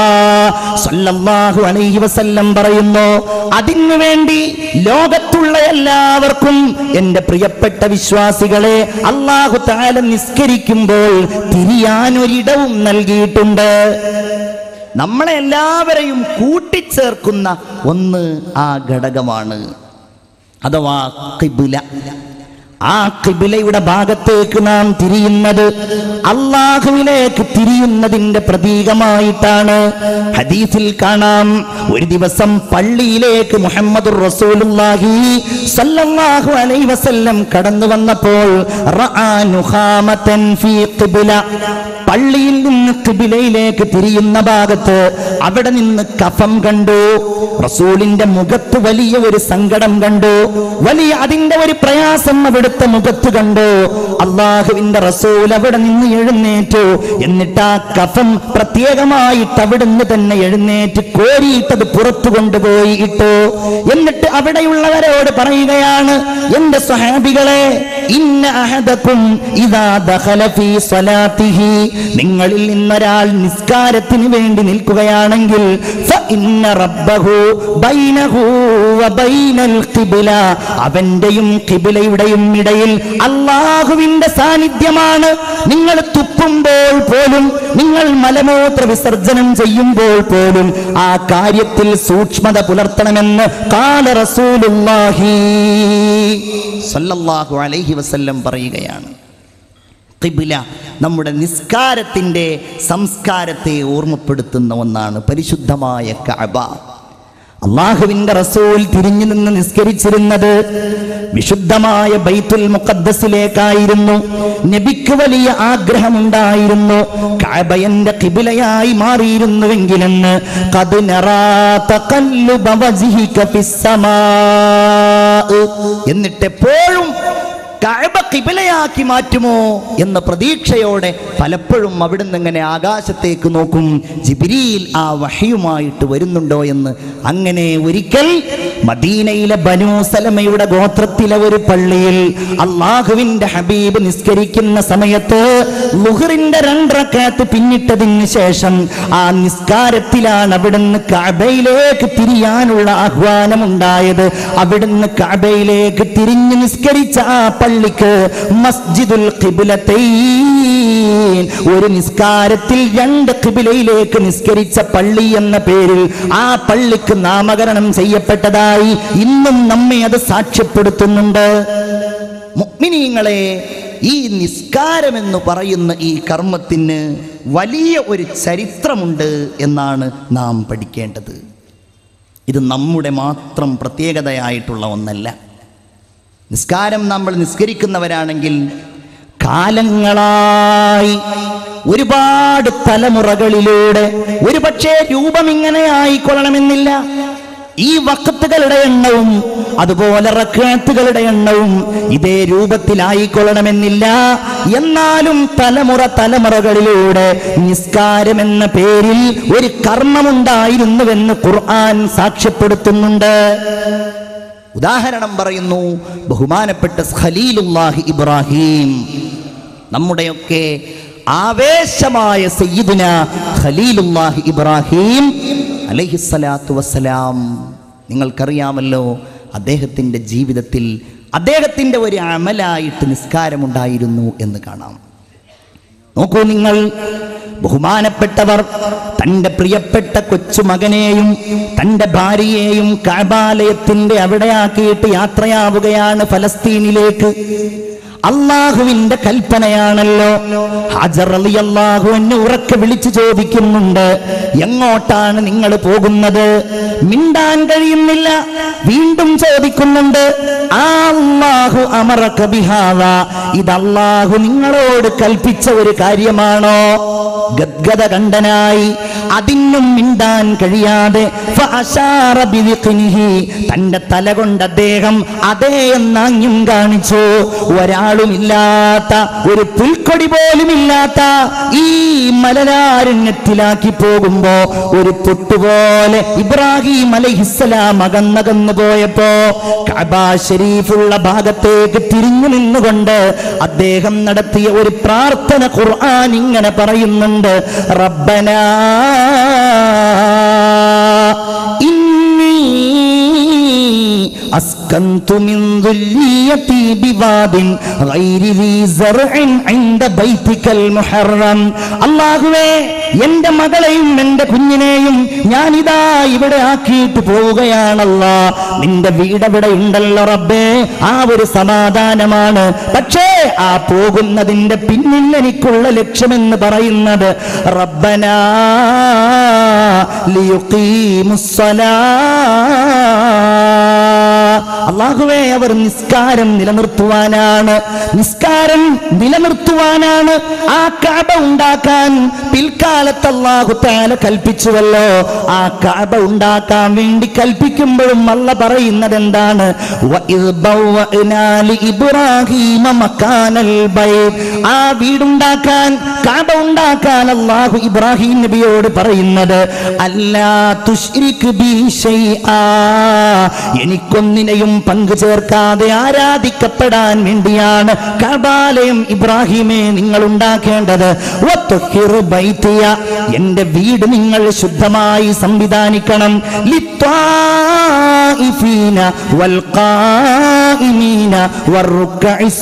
സല്ലല്ലാഹു അലൈഹി വസല്ലം പറയുന്നു അതിനു വേണ്ടി ലോകത്തുള്ള എല്ലാവർക്കും എന്റെ പ്രിയപ്പെട്ട വിശ്വാസികളെ അള്ളാഹു താല നിസ്കരിക്കുമ്പോൾ തിരിയാനൊരിടവും നൽകിയിട്ടുണ്ട് നമ്മളെ എല്ലാവരെയും കൂട്ടിച്ചേർക്കുന്ന ഒന്ന് ആ ഘടകമാണ് അഥവാ കിബില ആ കിബിലയുടെ ഭാഗത്തേക്ക് നാം തിരിയുന്നത് അള്ളാഹുവിലേക്ക് തിരിയുന്നതിന്റെ പ്രതീകമായിട്ടാണ് ഹദീസിൽ കാണാം ഒരു ദിവസം പള്ളിയിലേക്ക് മുഹമ്മദ് റസൂലുള്ളാഹി സല്ലല്ലാഹു അലൈഹി വസല്ലം കടന്നു വന്നപ്പോൾ റആ നുഖാമതൻ ഫീ ഖിബ്ല പള്ളിയിൽ നിന്ന് കിബിലയിലേക്ക് തിരിയുന്ന ഭാഗത്ത് അവിടെ നിന്ന് കഫം കണ്ടു റസൂലിന്റെ മുഖത്ത് വലിയ ഒരു സങ്കടം കണ്ടു വലിയ അതിന്റെ ഒരു പ്രയാസം അവിടുത്തെ മുഖത്ത് കണ്ടു അള്ളാഹുവിന്റെ റസൂൽ അവിടെ നിന്ന് എഴുന്നേറ്റു എന്നിട്ട് ആ കഫം പ്രത്യേകമായിട്ട് അവിടുന്ന് തന്നെ എഴുന്നേറ്റ് കോരിയിട്ടത് പുറത്തു കൊണ്ടുപോയി ഇട്ടു എന്നിട്ട് അവിടെയുള്ളവരോട് പറയുകയാണ് എന്റെ സ്വഹാബികളെ ഇന്ന അഹദക്കും ഇദാ ദഖല ഫീ സ്വലാത്തിഹി നിങ്ങളിൽ നിന്നൊരാൾ നിസ്കാരത്തിന് വേണ്ടി നിൽക്കുകയാണെങ്കിൽ ഫഇന്ന റബ്ബഹു ബൈനഹു വബൈനൽ ഖിബ്ല അവന്റെയും ഖിബ്ലയുടെയും ഇടയിൽ അള്ളാഹുവിന്റെ സാന്നിധ്യമാണ് നിങ്ങൾ തുപ്പുമ്പോൾ പോലും നിങ്ങൾ മലമൂത്ര വിസർജനം ചെയ്യുമ്പോൾ പോലും ആ കാര്യത്തിൽ സൂക്ഷ്മത പുലർത്തണമെന്ന് കാല റസൂലുള്ളാഹി സല്ലല്ലാഹു അലൈഹി വസല്ലം പറയുകയാണ് ഖിബില നമ്മുടെ നിസ്കാരത്തിൻ്റെ സംസ്കാരത്തെ ഓർമ്മപ്പെടുത്തുന്ന ഒന്നാണ് പരിശുദ്ധമായ കഅബ അള്ളാഹുവിന്റെ റസൂൽ തിരിഞ്ഞു നിന്ന് നിസ്കരിച്ചിരുന്നത് വിശുദ്ധമായ ബൈത്തുൽ മുഖദ്ദസിലേക്കായിരുന്നു നബിക്ക് വലിയ ആഗ്രഹമുണ്ടായിരുന്നു കഅബയന്റെ കിബിലയായി മാറിയിരുന്നുവെങ്കിലെന്ന് ഖദ് നറാ തഖല്ലുബ വജ്ഹിക ഫിസ്സമാ എന്നിട്ട് എപ്പോഴും കഅബ കിബിലയാക്കി മാറ്റുമോ എന്ന പ്രതീക്ഷയോടെ പലപ്പോഴും അവിടുന്ന് ഇങ്ങനെ ആകാശത്തേക്ക് നോക്കും ജിബിരിയിൽ ആ വഹിയുമായിട്ട് വരുന്നുണ്ടോ എന്ന് അങ്ങനെ ഒരിക്കൽ മദീനയിലെ ബനൂ സലമയുടെ ഗോത്രത്തിലെ ഒരു പള്ളിയിൽ അള്ളാഹുവിന്റെ ഹബീബ് നിസ്കരിക്കുന്ന സമയത്ത് ലുഹറിന്റെ രണ്ടറക്കാത്ത് പിന്നിട്ടതിന് ശേഷം ആ നിസ്കാരത്തിലാണ് അവിടുന്ന് കഅബയിലേക്ക് തിരിയാനുള്ള ആഹ്വാനമുണ്ടായത് അവിടുന്ന് കഅബയിലേക്ക് തിരിഞ്ഞ് നിസ്കരിച്ച ആ പള്ളിക്ക് മസ്ജിദുൽ ഖിബ്ലത്തൈൻ ഒരു നിസ്കാരത്തിൽ രണ്ട് ഖിബിലയിലേക്ക് നിസ്കരിച്ച പള്ളി എന്ന പേരിൽ ആ പള്ളിക്ക് നാമകരണം ചെയ്യപ്പെട്ടതായി ഇന്നും നമ്മെ അത് സാക്ഷ്യപ്പെടുത്തുന്നുണ്ട് മുഅ്മിനീങ്ങളെ ഈ നിസ്കാരം എന്ന് പറയുന്ന ഈ കർമ്മത്തിന് വലിയ ഒരു ചരിത്രമുണ്ട് എന്നാണ് നാം പഠിക്കേണ്ടത് ഇത് നമ്മുടെ മാത്രം പ്രത്യേകതയായിട്ടുള്ള ഒന്നല്ല നിസ്കാരം നമ്മൾ നിസ്കരിക്കുന്നവരാണെങ്കിൽ കാലങ്ങളായി ഒരുപാട് തലമുറകളിലൂടെ ഒരുപക്ഷെ രൂപം ഇങ്ങനെ ആയിക്കൊള്ളണമെന്നില്ല ഈ വക്കത്തുകളുടെ എണ്ണവും അതുപോലെ റക്കാത്തുകളുടെ എണ്ണവും ഇതേ രൂപത്തിലായിക്കൊള്ളണമെന്നില്ല എന്നാലും തലമുറ തലമുറകളിലൂടെ നിസ്കാരം എന്ന പേരിൽ ഒരു കർമ്മമുണ്ടായിരുന്നുവെന്ന് ഖുർആൻ സാക്ഷ്യപ്പെടുത്തുന്നുണ്ട് ഉദാഹരണം പറയുന്നു ബഹുമാനപ്പെട്ട ഖലീലുല്ലാഹി ഇബ്രാഹിം നമ്മുടെയൊക്കെ ആവേശമായ സയ്യിദുന ഖലീലുല്ലാഹി ഇബ്രാഹിം അലൈഹിസ്സലാത്തു വസ്സലാം നിങ്ങൾക്കറിയാമല്ലോ അദ്ദേഹത്തിൻ്റെ ജീവിതത്തിൽ അദ്ദേഹത്തിൻ്റെ ഒരു അമലായിട്ട് നിസ്കാരമുണ്ടായിരുന്നു എന്ന് കാണാം നോക്കൂ നിങ്ങൾ ബഹുമാനപ്പെട്ടവർ തൻ്റെ പ്രിയപ്പെട്ട കൊച്ചുമകനെയും തൻ്റെ ഭാര്യയെയും കാബാലയത്തിൻ്റെ അവിടെയാക്കിയിട്ട് യാത്രയാവുകയാണ് ഫലസ്തീനിലേക്ക് അള്ളാഹുവിന്റെ കൽപ്പനയാണല്ലോ ഹാജർ അലി അള്ളാഹു എന്നെ ഉറക്കെ വിളിച്ചു ചോദിക്കുന്നുണ്ട് എങ്ങോട്ടാണ് നിങ്ങൾ പോകുന്നത് മിണ്ടാൻ കഴിയുന്നില്ല വീണ്ടും ചോദിക്കുന്നുണ്ട് ആ അള്ളാഹു അമറക ബിഹാവ ഇത് അള്ളാഹു നിങ്ങളോട് കൽപ്പിച്ച ഒരു കാര്യമാണോ ഗദ്ഗത കണ്ടനായി അതിനും മിണ്ടാൻ കഴിയാതെ ഫഅശാറ ബിദിഖ്നിഹി. തന്റെ തല കൊണ്ട് അദ്ദേഹം അതേ എന്നാഞ്ഞും കാണിച്ചു ഒരാൾ ഒരാളുമില്ലാത്ത ഒരു പുൽക്കൊടി പോലും ഇല്ലാത്ത ഈ മലനാരണ്യത്തിലാക്കി പോകുമ്പോ ഒരു പൊട്ടുപോലെ ഇബ്രാഹിം അലൈഹിസ്സലാം അകന്നകന്നു പോയപ്പോ കഅബ ഷരീഫുള്ള ഭാഗത്തേക്ക് തിരിഞ്ഞു നിന്നുകൊണ്ട് അദ്ദേഹം നടത്തിയ ഒരു പ്രാർത്ഥന ഖുർആൻ ഇങ്ങനെ പറയുന്നുണ്ട് റബ്ബന ഇന്നി أسكنت من ذريتي بواد غير ذي زرع عند بيتك المحرم അള്ളാഹുവേ എന്റെ മകളെയും എന്റെ കുഞ്ഞിനെയും ഞാനിതാ ഇവിടെ ആക്കിയിട്ട് പോവുകയാണല്ല നിന്റെ വീടവിടെ ഉണ്ടല്ലോ റബ്ബേ ആ ഒരു സമാധാനമാണ് പക്ഷേ ആ പോകുന്നതിന്റെ പിന്നിൽ എനിക്കുള്ള ലക്ഷ്യമെന്ന് പറയുന്നത് റബ്ബന അള്ളാഹുവേ അവർ നിസ്കാരം നിലനിർത്തുവാനാണ് നിസ്കാരം നിലനിർത്തുവാനാണ് ആ കാബ ഉണ്ടാക്കാൻ പിൽക്കാലത്ത് അള്ളാഹു താല കൽപ്പിച്ചുവല്ലോ ആ കാബ ഉണ്ടാക്കാൻ വേണ്ടി കൽപ്പിക്കുമ്പോഴും അല്ല പറയുന്നത് എന്താണ് വഇദ് ബവ്വഅനാ ലിഇബ്രാഹീമ മക്കാനൽ ബൈത്ത്. ആ വീടുണ്ടാക്കാൻ കാബ ഉണ്ടാക്കാൻ അള്ളാഹു ഇബ്രാഹിം നബിയോട് പറയുന്നത് അല്ലാ തുശ്രിക് ബി ശൈആ എനിക്കൊന്നിനെയും പങ്കു ചേർക്കാതെ ആരാധിക്കപ്പെടാൻ വേണ്ടിയാണ് കബാലയം ഇബ്രാഹിമെ നിങ്ങൾ ഉണ്ടാക്കേണ്ടത് വത്തുഹിർ ബൈത്തിയ എന്റെ വീട് നിങ്ങൾ ശുദ്ധമായി സംവിധാനിക്കണം ലിത്വാഇഫീന വൽഖായിമീന വറുക്കഇസ്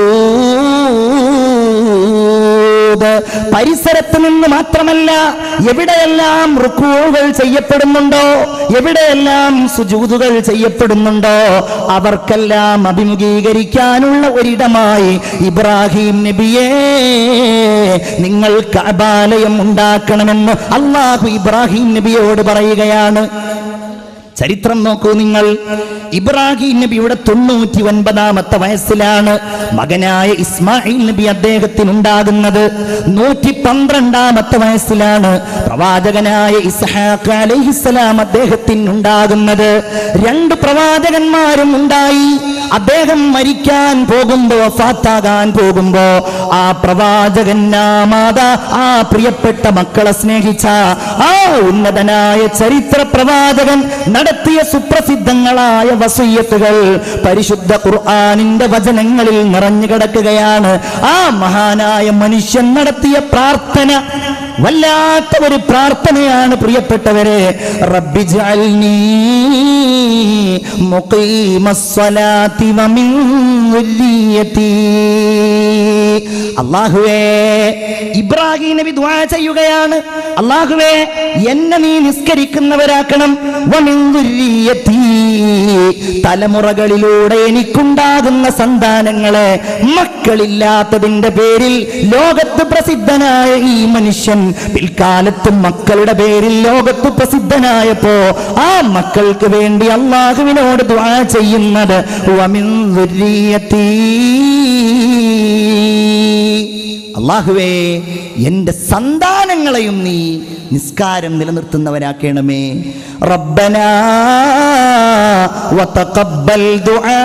സുജൂദ് പരിസരത്ത് നിന്ന് മാത്രമല്ല എവിടെയെല്ലാം റുക്കുകൾ ചെയ്യപ്പെടുന്നുണ്ടോ എവിടെയെല്ലാം സുജൂതുകൾ ചെയ്യപ്പെടുന്നുണ്ടോ അവർക്കെല്ലാം അഭിമുഖീകരിക്കാനുള്ള ഒരിടമായി ഇബ്രാഹിം നബിയെ നിങ്ങൾ കബാലയം ഉണ്ടാക്കണമെന്ന് അള്ളാഹു ഇബ്രാഹിം നബിയോട് പറയുകയാണ് ചരിത്രം നോക്കൂ നിങ്ങൾ ഇബ്രാഹിം നബിയുടെ തൊണ്ണൂറ്റി ഒൻപതാമത്തെ വയസ്സിലാണ് മകനായ ഇസ്മായിൽ നബി അദ്ദേഹത്തിനുണ്ടാകുന്നത് നൂറ്റി പന്ത്രണ്ടാമത്തെ വയസ്സിലാണ് പ്രവാചകനായ ഇസ്ഹാഖ് അലൈഹിസ്സലാം അദ്ദേഹത്തിനുണ്ടാകുന്നത് രണ്ട് പ്രവാചകന്മാരും ഉണ്ടായി അദ്ദേഹം മരിക്കാൻ പോകുമ്പോ വഫാത്താകാൻ പോകുമ്പോ ആ പ്രവാചകൻ ആ മാതാ ആ പ്രിയപ്പെട്ട മക്കളെ സ്നേഹിച്ച ആ ഉന്നതനായ ചരിത്ര പ്രവാചകൻ നടത്തിയ സുപ്രസിദ്ധങ്ങളായ വസീയത്തുകൾ പരിശുദ്ധ ഖുർആാനിന്റെ വചനങ്ങളിൽ നിറഞ്ഞു കിടക്കുകയാണ് ആ മഹാനായ മനുഷ്യൻ നടത്തിയ പ്രാർത്ഥന വല്ലാത്ത ഒരു പ്രാർത്ഥനയാണ് പ്രിയപ്പെട്ടവരെ റബ്ബി ജഅൽനീ മുഖീമസ്സലാത്തി വമിൻ ദുർരിയ്യതീ അള്ളാഹുവേ ഇബ്രാഹിം നബി ദുആ ചെയ്യുകയാണ് അള്ളാഹുവേ എന്നെ നീ നിസ്കരിക്കുന്നവരാക്കണം വമിൻ ദുർരിയ്യതീ. തലമുറകളിലൂടെ എനിക്കുണ്ടാകുന്ന സന്താനങ്ങളെ മക്കളില്ലാത്തതിന്റെ പേരിൽ ലോകത്ത് പ്രസിദ്ധനായ ഈ മനുഷ്യൻ പിൽക്കാലത്ത് മക്കളുടെ പേരിൽ ലോകത്ത് പ്രസിദ്ധനായപ്പോ ആ മക്കൾക്ക് വേണ്ടി അള്ളാഹുവിനോട് ദുആ ചെയ്യുന്നത് വമിൻ ദുർരിയ്യതീ. അള്ളാഹുവേ എൻ്റെ സന്താനങ്ങളെയും നീ നിസ്കാരം നിലനിർത്തുന്നവരാക്കണമേ റബ്ബന വതഖബ്ബൽ ദുആ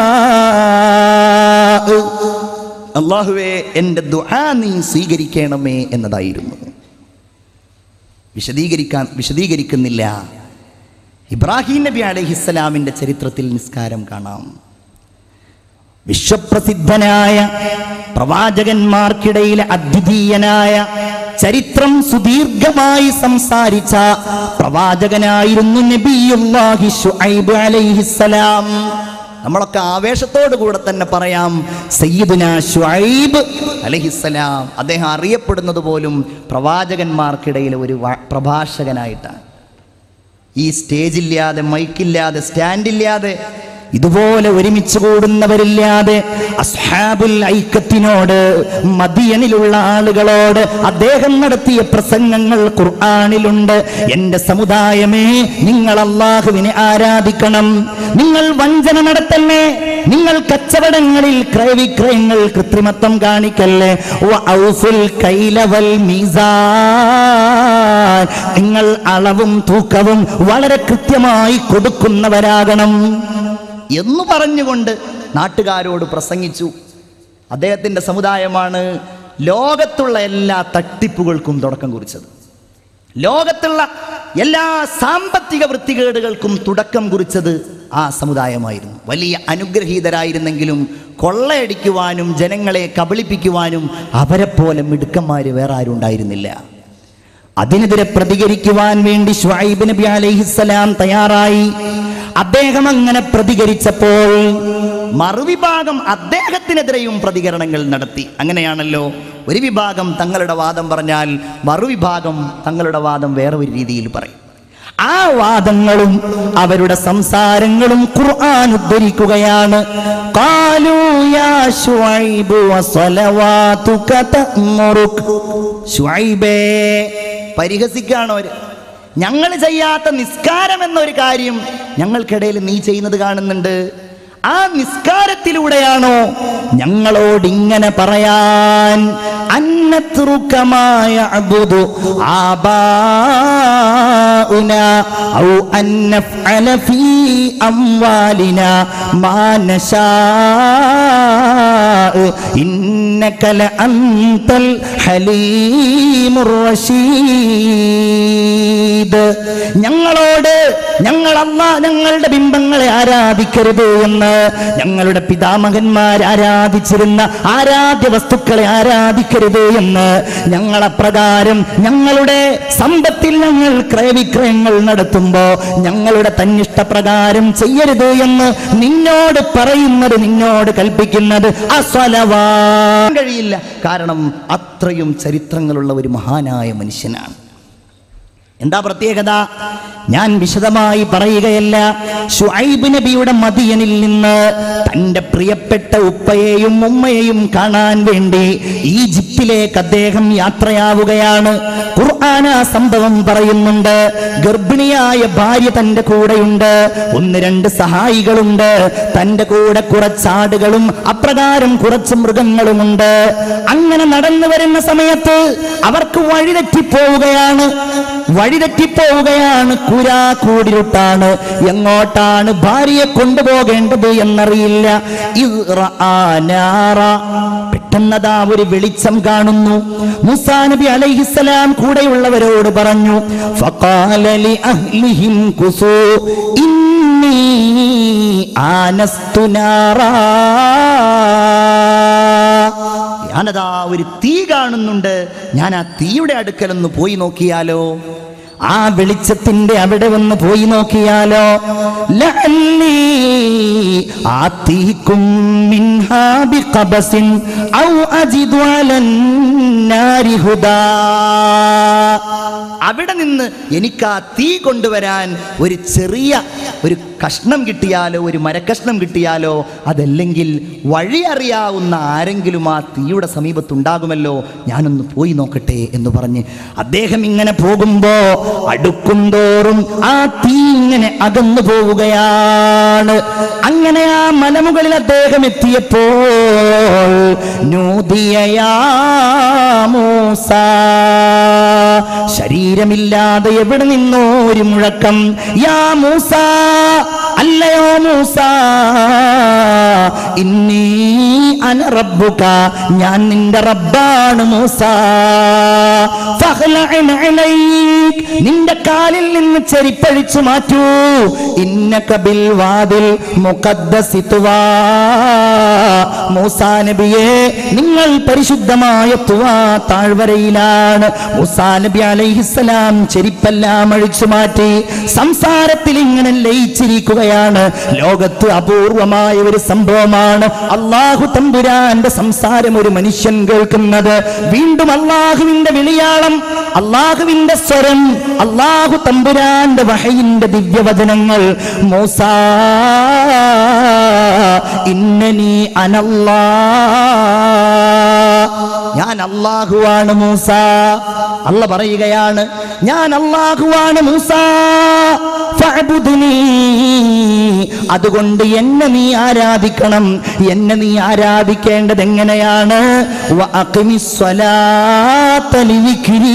അള്ളാഹുവേ എൻ്റെ ദുആ നീ സ്വീകരിക്കണമേ എന്നതായിരുന്നു വിശദീകരിക്കാൻ വിശദീകരിക്കുന്നില്ല ഇബ്രാഹിം നബി അലഹിസ്സലാമിൻ്റെ ചരിത്രത്തിൽ നിസ്കാരം കാണാം വിശ്വപ്രസിദ്ധനായ പ്രവാചകന്മാർക്കിടയിലെ അദ്വിതീയനായ ചരിത്രം സുദീർഘമായി സംസാരിച്ച പ്രവാചകനായിരുന്നു നബിയുല്ലാഹി ശുഐബ് അലൈഹിസ്സലാം നമ്മളൊക്കെ ആവേശത്തോടു കൂടെ തന്നെ പറയാം സയ്യിദുന ഷുഐബ് അലഹിസ്സലാം അദ്ദേഹം അറിയപ്പെടുന്നത് പോലും പ്രവാചകന്മാർക്കിടയിലെ ഒരു വ- പ്രഭാഷകനായിട്ടാണ് ഈ സ്റ്റേജില്ലാതെ മൈക്കില്ലാതെ സ്റ്റാൻഡില്ലാതെ ഇതുപോലെ ഒരുമിച്ച് കൂടുന്നവരില്ലാതെ അസ്ഹാബുൽ ഐക്കത്തിനോട് മദിയനിലുള്ള ആളുകളോട് അദ്ദേഹം നടത്തിയ പ്രസംഗങ്ങൾ ഖുർആാനിലുണ്ട് എൻ്റെ സമുദായമേ നിങ്ങൾ അള്ളാഹുവിനെ ആരാധിക്കണം നിങ്ങൾ വഞ്ചന നടത്തല്ലേ നിങ്ങൾ കച്ചവടങ്ങളിൽ ക്രയവിക്രയങ്ങൾ കൃത്രിമത്വം കാണിക്കല്ലേ വഔഫുൽ കൈല വൽ മീസാൻ നിങ്ങൾ അളവും തൂക്കവും വളരെ കൃത്യമായി കൊടുക്കുന്നവരാകണം എന്ന് പറഞ്ഞുകൊണ്ട് നാട്ടുകാരോട് പ്രസംഗിച്ചു അദ്ദേഹത്തിൻ്റെ സമുദായമാണ് ലോകത്തുള്ള എല്ലാ തട്ടിപ്പുകൾക്കും തുടക്കം കുറിച്ചത് ലോകത്തുള്ള എല്ലാ സാമ്പത്തിക വൃത്തികേടുകൾക്കും തുടക്കം കുറിച്ചത് ആ സമുദായമായിരുന്നു വലിയ അനുഗ്രഹീതരായിരുന്നെങ്കിലും കൊള്ളയടിക്കുവാനും ജനങ്ങളെ കബളിപ്പിക്കുവാനും അവരെപ്പോലെ മിടുക്കന്മാർ വേറെ ആരും ഉണ്ടായിരുന്നില്ല അതിനെതിരെ പ്രതികരിക്കുവാൻ വേണ്ടി ഷുഐബ് നബി അലൈഹിസ്സലാം തയ്യാറായി അദ്ദേഹം അങ്ങനെ പ്രതികരിച്ചപ്പോൾ മറുവിഭാഗം അദ്ദേഹത്തിനെതിരെയും പ്രതികരണങ്ങൾ നടത്തി അങ്ങനെയാണല്ലോ ഒരു വിഭാഗം തങ്ങളുടെ വാദം പറഞ്ഞാൽ മറുവിഭാഗം തങ്ങളുടെ വാദം വേറെ ഒരു രീതിയിൽ പറയും ആ വാദങ്ങളും അവരുടെ സംസാരങ്ങളും ഖുർആൻ ഉദ്ധരിക്കുകയാണ് ഖാലൂ യാ ശുഐബു വസലവാതുക തഅ്മുറുക ശുഐബേ പരിഹസിക്കാണോ അവര് ഞങ്ങൾ ചെയ്യാത്ത നിസ്കാരം എന്നൊരു കാര്യം ഞങ്ങൾക്കിടയിൽ നീ ചെയ്യുന്നത് കാണുന്നുണ്ട് ആ നിസ്കാരത്തിലൂടെയാണോ ഞങ്ങളോട് ഇങ്ങനെ പറയാൻ അന്നത്രുക്കമായ അബുദു ആബാഉന ഔ അന്നഫ്അല ഫീ അംവാലിന മാ നശാ ഇന്നക ലഅൻതൽ ഹലീമുർ റഷീദ് ഞങ്ങളോട് ഞങ്ങൾ അല്ലാ ഞങ്ങളുടെ ബിംബങ്ങളെ ആരാധിക്കരുത് എന്ന് ഞങ്ങളുടെ പിതാമഹന്മാർ ആരാധിച്ചിരുന്ന ആരാധ്യ വസ്തുക്കളെ ആരാധിക്കരുത് എന്ന് ഞങ്ങളപ്രകാരം ഞങ്ങളുടെ സമ്പത്തിൽ ഞങ്ങൾ ക്രയവിക്രയങ്ങൾ നടത്തുമ്പോ ഞങ്ങളുടെ തന്നിഷ്ടപ്രകാരം ചെയ്യരുത് എന്ന് നിന്നോട് പറയുന്നത് നിന്നോട് കൽപ്പിക്കുന്നത് അസ്വലവാ കഴിയില്ല കാരണം അത്രയും ചരിത്രങ്ങളുള്ള ഒരു മഹാനായ മനുഷ്യനാണ് എന്താ പ്രത്യേകത ഞാൻ വിശദമായി പറയുകയല്ല ഷുഐബ് നബിയുടെ മദിയനിൽ നിന്ന് തന്റെ പ്രിയപ്പെട്ട ഉപ്പയെയും ഉമ്മയെയും കാണാൻ വേണ്ടി ഈജിപ്തിലേക്ക് അദ്ദേഹം യാത്രയാവുകയാണ് ഖുർആൻ ആ സംഭവം പറയുന്നുണ്ട് ഗർഭിണിയായ ഭാര്യ തന്റെ കൂടെയുണ്ട് ഒന്ന് രണ്ട് സഹായികളുണ്ട് തന്റെ കൂടെ കുറച്ചാടുകളും അപ്രകാരം കുറച്ച് മൃഗങ്ങളുമുണ്ട് അങ്ങനെ നടന്നു വരുന്ന സമയത്ത് അവർക്ക് വഴിതെറ്റിപ്പോവുകയാണ് വഴിതെറ്റിപ്പോവുകയാണ് കുരാ കൂടിരുട്ടാണ് എങ്ങോട്ടാണ് ഭാര്യയെ കൊണ്ടുപോകേണ്ടത് എന്നറിയില്ല ഇദ് റആ നാറ. പെട്ടെന്നതാ ഒരു വെളിച്ചം കാണുന്നു മുസാ നബി അലൈഹിസ്സലാം കൂടെയുള്ളവരോട് പറഞ്ഞു ഫഖാല ലി അഹ്ലിഹിം കുസൂ ഇന്നി ആനസ്തു നാറാ ഞാനതാ ഒരു തീ കാണുന്നുണ്ട് ഞാൻ ആ തീയുടെ അടുക്കലൊന്ന് പോയി നോക്കിയാലോ ആ വെളിച്ചത്തിന്റെ അവിടെ ഒന്ന് പോയി നോക്കിയാലോ ലഅല്ലി ആതീകും മിൻഹാ ബിഖബസിൻ ഔ അജിദു അലൻ നാരി ഹുദാ അവിടെ നിന്ന് എനിക്ക് ആ തീ കൊണ്ടുവരാൻ ഒരു ചെറിയ ഒരു കഷ്ണം കിട്ടിയാലോ ഒരു മരക്കഷ്ണം കിട്ടിയാലോ അതല്ലെങ്കിൽ വഴി അറിയാവുന്ന ആരെങ്കിലും ആ തീയുടെ സമീപത്തുണ്ടാകുമല്ലോ ഞാനൊന്ന് പോയി നോക്കട്ടെ എന്ന് പറഞ്ഞ് അദ്ദേഹം ഇങ്ങനെ പോകുമ്പോ അടുക്കും തോറും ആ തീ ഇങ്ങനെ അകന്നു പോവുകയാണ് അങ്ങനെ ആ മലമുകളിൽ അദ്ദേഹം എത്തിയപ്പോൾ നൂതിയയാ മൂസ ശരീരമില്ലാതെ എവിടെ നിന്നോ ഒരു മുഴക്കം യാ മൂസ അല്ലയോ മൂസ ഇന്നീ അന റബ്ബുക ഞാൻ നിന്റെ റബ്ബാണ് മൂസ ഫഖ്ലഅൻ അലൈക് നിന്റെ കാലിൽ നിന്ന് ചെരിപ്പഴിച്ചു മാറ്റൂ ഇന്നക ബിൽ വാദിൽ മുഖദ്ദസി തുവാ മൂസാ നബിയെ നിങ്ങൾ പരിശുദ്ധമായ തുവാ താഴ്വരയിലാണ് മൂസാ നബി അലൈഹിസ്സലാം ചെരിപ്പെല്ലാം അഴിച്ചു മാറ്റി സംസാരത്തിൽ ഇങ്ങനെ ലയിച്ചിരിക്കുകയാണ് ലോകത്ത് അപൂർവമായ ഒരു സംഭവമാണ് അള്ളാഹു തമ്പുരാന്റെ സംസാരം ഒരു മനുഷ്യൻ കേൾക്കുന്നത് വീണ്ടും അള്ളാഹുവിന്റെ വിളിയാളം അള്ളാഹുവിന്റെ സ്വരം അള്ളാഹു തമ്പുരാന്റെ വഹയിന്റെ ദിവ്യവചനങ്ങൾ മൂസാ ഇന്നനി അനല്ലാ ഞാൻ അള്ളാഹുവാണ് മൂസ അല്ല പറയുകയാണ് ഞാൻ അള്ളാഹുവാണ് മൂസ ഫഅ്ബുദ്നി. അതുകൊണ്ട് എന്നെ നീ ആരാധിക്കണം എന്നെ നീ ആരാധിക്കേണ്ടത് എങ്ങനെയാണ് വ അഖിമിസ്സലാത്ത ലിദിക്രി.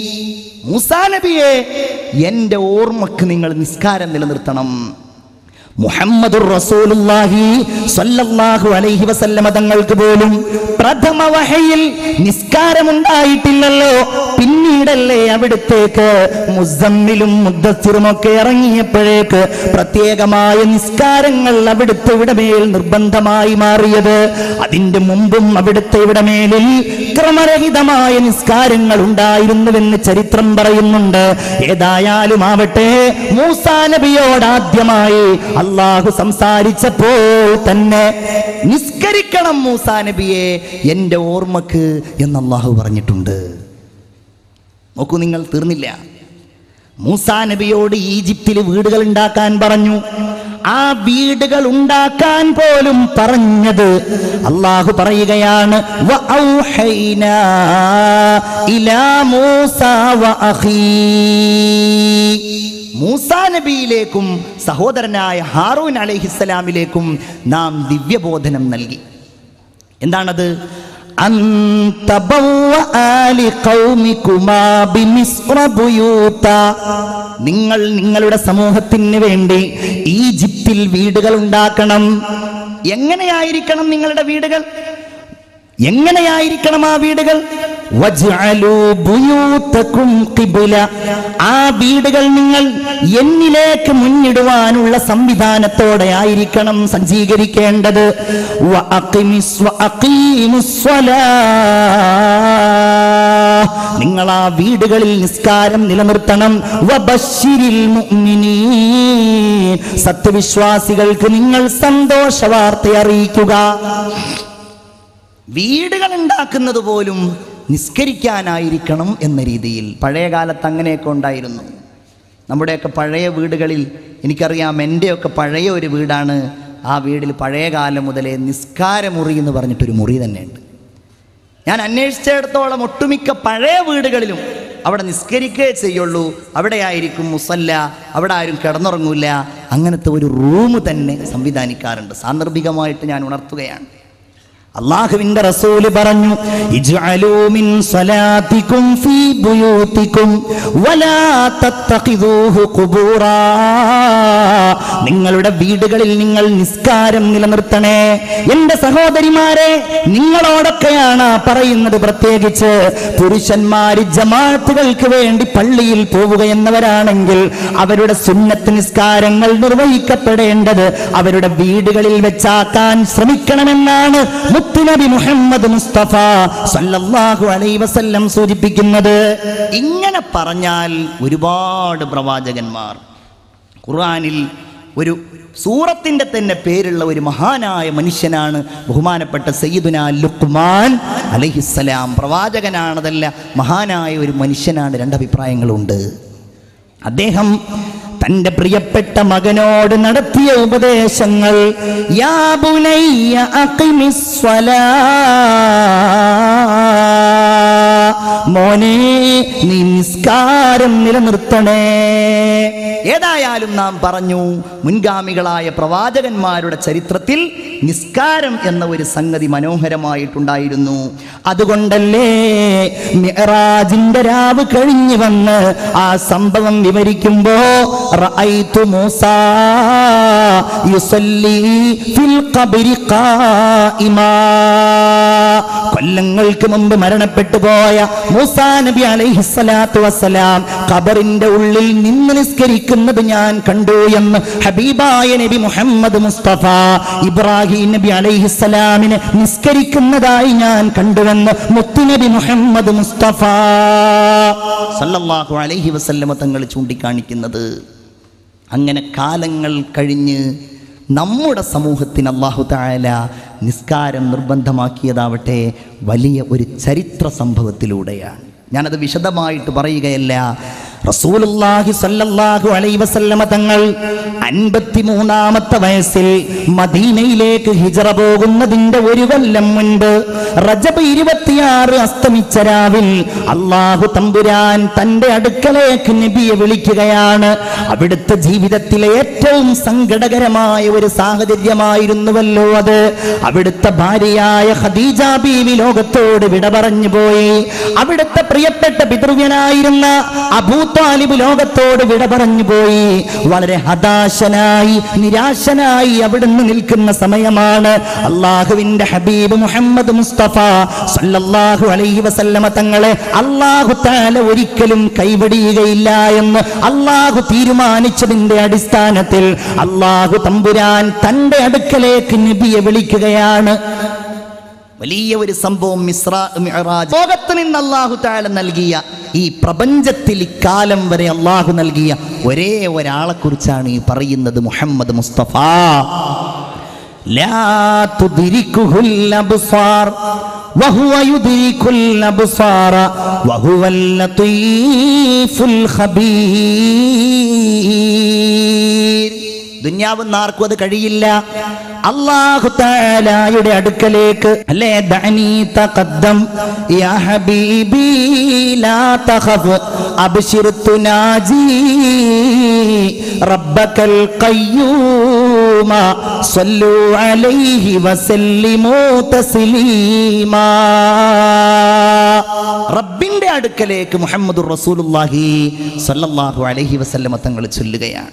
മൂസാ നബിയെ എൻ്റെ ഓർമ്മക്ക് നിങ്ങൾ നിസ്കാരം നിലനിർത്തണം മുഹമ്മദുർ റസൂലുള്ളാഹി സ്വല്ലല്ലാഹു അലൈഹി വസല്ലമ തങ്ങൾക്ക് പോലും പ്രഥമ വഹയിൽ നിസ്കാരമുണ്ടായിട്ടില്ലല്ലോ പിന്നീടല്ലേ അവിടുത്തേക്ക് മുസമ്മിലും മുദ്ദസിറും ഒക്കെ ഇറങ്ങിയപ്പോഴേക്ക് പ്രത്യേകമായ നിസ്കാരങ്ങൾ അവിടുത്തെ ഇവിടെ മേൽ നിർബന്ധമായി മാറിയത് അതിന്റെ മുമ്പും അവിടുത്തെ ഇവിടെ മേലിൽ ക്രമരഹിതമായ നിസ്കാരങ്ങൾ ഉണ്ടായിരുന്നുവെന്ന് ചരിത്രം പറയുന്നുണ്ട് ഏതായാലും ആവട്ടെ മൂസാ നബിയോട് ആദ്യമായി അള്ളാഹു സംസാരിച്ചപ്പോൾ തന്നെ നിസ്കരിക്കണം മൂസാ നബിയെ എൻ്റെ ഓർമ്മക്ക് എന്ന് അള്ളാഹു പറഞ്ഞിട്ടുണ്ട് നോക്കൂ നിങ്ങൾ തീർന്നില്ല മൂസാ നബിയോട് ഈജിപ്തിൽ വീടുകൾ ഉണ്ടാക്കാൻ പറഞ്ഞു ആ വീടുകൾ ഉണ്ടാക്കാൻ പോലും പറഞ്ഞത് അള്ളാഹു പറയുകയാണ് "വ ഔഹൈനാ ഇലാ മൂസാ വ അഖീ." മൂസാ നബിയിലേക്കും സഹോദരനായ ഹാറൂൻ അലൈഹിസ്സലാമിലേക്കും നാം ദിവ്യബോധനം നൽകി എന്താണത് أن تبوأ لقومكما بمصر بيوتا നിങ്ങൾ നിങ്ങളുടെ സമൂഹത്തിന് വേണ്ടി ഈജിപ്തിൽ വീടുകൾ ഉണ്ടാക്കണം എങ്ങനെയായിരിക്കണം നിങ്ങളുടെ വീടുകൾ എങ്ങനെയായിരിക്കണം ആ വീടുകൾ വജ്അലൂ ബുയൂതകും ഖിബ്ല. ആ വീടുകൾ നിങ്ങൾ എന്നിലേക്ക് മുന്നിടുവാനുള്ള സംവിധാനത്തോടെ ആയിരിക്കണം സജ്ജീകരിക്കേണ്ടത് വ അഖിമിസ് വ അഖീമുസ് സ്വലാ. നിങ്ങൾ ആ വീടുകളിൽ നിസ്കാരം നിലനിർത്തണം വബശ്ശിരിൽ മുഅ്മിനീൻ. സത്യവിശ്വാസികൾക്ക് നിങ്ങൾ സന്തോഷ വാർത്ത അറിയിക്കുക വീടുകൾ ഉണ്ടാക്കുന്നത് പോലും നിസ്കരിക്കാനായിരിക്കണം എന്ന രീതിയിൽ പഴയ കാലത്ത് അങ്ങനെയൊക്കെ ഉണ്ടായിരുന്നു നമ്മുടെയൊക്കെ പഴയ വീടുകളിൽ എനിക്കറിയാം എൻ്റെയൊക്കെ പഴയ ഒരു വീടാണ് ആ വീടിൽ പഴയ കാലം മുതലേ നിസ്കാരമുറി എന്ന് പറഞ്ഞിട്ടൊരു മുറി തന്നെയുണ്ട് ഞാൻ അന്വേഷിച്ചിടത്തോളം ഒട്ടുമിക്ക പഴയ വീടുകളിലും അവിടെ നിസ്കരിക്കുകയേ ചെയ്യുള്ളൂ അവിടെ ആയിരിക്കും മുസല്ല അവിടെ ആരും കിടന്നുറങ്ങൂല അങ്ങനത്തെ ഒരു റൂം തന്നെ സംവിധാനിക്കാറുണ്ട് സാന്ദർഭികമായിട്ട് ഞാൻ ഉണർത്തുകയാണ് അള്ളാഹുവിന്റെ റസൂല് പറഞ്ഞു ഇജ്അലൂ മിൻ സ്വലാത്തിക്കും ഫീ ബുയൂത്തിക്കും വലാ തത്തഖിദൂഹു ഖുബൂറാ നിങ്ങളുടെ വീടുകളിൽ നിങ്ങൾ നിസ്കാരം നിലനിർത്തണേ എന്റെ സഹോദരിമാരെ നിങ്ങളോടൊക്കെയാണ് പറയുന്നത് പ്രത്യേകിച്ച് പുരുഷന്മാര് ജമാഅത്തുകൾക്ക് വേണ്ടി പള്ളിയിൽ പോവുക എന്നവരാണെങ്കിൽ അവരുടെ സുന്നത്ത് നിസ്കാരങ്ങൾ നിർവഹിക്കപ്പെടേണ്ടത് അവരുടെ വീടുകളിൽ വെച്ചാക്കാൻ ശ്രമിക്കണമെന്നാണ് മുത്തുനബി മുഹമ്മദ് മുസ്തഫ സല്ലല്ലാഹു അലൈഹി വസല്ലം സൂചിപ്പിക്കുന്നത് ഇങ്ങനെ പറഞ്ഞാൽ ഒരുപാട് പ്രവാചകന്മാർ ഖുർആനിൽ ഒരു സൂറത്തിന്റെ തന്നെ പേരുള്ള ഒരു മഹാനായ മനുഷ്യനാണ് ബഹുമാനപ്പെട്ട സയ്യിദുന ലുക്മാൻ അലഹിസ്സലാം പ്രവാചകനാണതല്ല മഹാനായ ഒരു മനുഷ്യനാണ് രണ്ടഭിപ്രായങ്ങളുണ്ട് അദ്ദേഹം തന്റെ പ്രിയപ്പെട്ട മകനോട് നടത്തിയ ഉപദേശങ്ങൾ യാ ബുനയ്യ അഖിമിസ് സ്വലാ. മോനെ നീ നിസ്കാരം നിലനിർത്തണേ ഏതായാലും നാം പറഞ്ഞു മുൻഗാമികളായ പ്രവാചകന്മാരുടെ ചരിത്രത്തിൽ നിസ്കാരം എന്ന ഒരു സംഗതി മനോഹരമായിട്ടുണ്ടായിരുന്നു അതുകൊണ്ടല്ലേ മിഅ്റാജിന്റെ രാവ് കഴിഞ്ഞു വന്ന് ആ സംഭവം വിവരിക്കുമ്പോ റഅയ്തു മൂസാ യുസല്ലി ഫിൽ ഖബ്രി ഖായിമാ കൊല്ലങ്ങൾക്ക് മുമ്പ് മരണപ്പെട്ടു പോയ മൂസാ നബി അലൈഹിസ്സലാത്തു വസ്സലാം ഖബറിന്റെ ഉള്ളിൽ നിന്ന് നിസ്കരിക്കുന്നത് ഞാൻ കണ്ടു എന്ന് ഹബീബായ നബി മുഹമ്മദ് മുസ്തഫ ഇബ്രാഹിം നബി അലൈഹിസ്സലാമിനെ നിസ്കരിക്കുന്നതായി ഞാൻ കണ്ടുവെന്ന് മുത്തുനബി മുഹമ്മദ് മുസ്തഫ സല്ലല്ലാഹു അലൈഹി വസല്ലമ തങ്ങൾ ചൂണ്ടിക്കാണിക്കുന്നത് അങ്ങനെ കാലങ്ങൾ കഴിഞ്ഞ് നമ്മുടെ സമൂഹത്തിന് അള്ളാഹു തായാല നിസ്കാരം നിർബന്ധമാക്കിയതാവട്ടെ വലിയ ഒരു ചരിത്ര സംഭവത്തിലൂടെയാണ് ഞാനത് വിശദമായിട്ട് പറയുകയല്ല റസൂലുള്ളാഹി സല്ലല്ലാഹു അലൈഹി വസല്ലമ തങ്ങൾ അൻപത്തിമൂന്നാമത്തെ വയസ്സിൽ മദീനയിലേക്ക് ഹിജറ പോകുന്നതിന്റെ ഒരു കൊല്ലം മുൻപ് റജബ് ഇരുപത്തിയാറ് അസ്തമിച്ച രാവിൽ അള്ളാഹു തമ്പുരാൻ തന്റെ അടുക്കലേക്ക് നബിയെ വിളിക്കുകയാണ് അവിടുത്തെ ജീവിതത്തിലെ ഏറ്റവും സങ്കടകരമായ ഒരു സാഹചര്യമായിരുന്നുവല്ലോ അത് അവിടുത്തെ ഭാര്യയായ ഖദീജ ബീവി ലോകത്തോട് വിട പറഞ്ഞു പോയി അവിടുത്തെ പ്രിയപ്പെട്ട പിതൃവ്യനായിരുന്ന അബൂ താലിബ് ലോകത്തോട് വിട പറഞ്ഞു പോയി വളരെ ഹതാശനായി നിരാശനായി അവിടുന്ന് നിൽക്കുന്ന സമയമാണ് അള്ളാഹുവിന്റെ ഹബീബ് മുഹമ്മദ് മുസ്തഫ സല്ലല്ലാഹു അലൈഹി വസല്ലമ തങ്ങളെ അള്ളാഹു താല ഒരിക്കലും കൈവടിയുകയില്ല എന്ന് അള്ളാഹു തീരുമാനിച്ചതിന്റെ അടിസ്ഥാനത്തിൽ അള്ളാഹു തമ്പുരാൻ തന്റെ അടുക്കലേക്ക് നബിയെ വിളിക്കുകയാണ് വലിയ ഒരു സംഭവം മിസ്രാ മിഅ്റാജ് ലോകത്ത് നിന്ന് അള്ളാഹു താല നൽകിയ ഈ പ്രപഞ്ചത്തിൽ ഇക്കാലം വരെ അള്ളാഹു നൽകിയ ഒരേ ഒരാളെ കുറിച്ചാണ് ഈ പറയുന്നത് മുഹമ്മദ് മുസ്തഫ لا تدركه الأبصار وهو يدرك الأبصار وهو اللطيف الخبير ദുന്യാവെന്ന് ആർക്കും അത് കഴിയില്ല അള്ളാഹു താലായുടെ അടുക്കലേക്ക് അല്ലേ ദഅനി തഖദ്ദം യാ ഹബീബി ലാ തഖഫ് അബ്ശിർ തുനാജി റബ്ബക്കൽ ഖയ്യൂമ സ്വല്ലു അലൈഹി വസല്ലിമു തസ്ലീമാ റബ്ബിന്റെ അടുക്കലേക്ക് മുഹമ്മദുർ റസൂലുള്ളാഹി സ്വല്ലല്ലാഹു അലൈഹി വസല്ലമ തങ്ങൾ ചൊല്ലുകയാണ്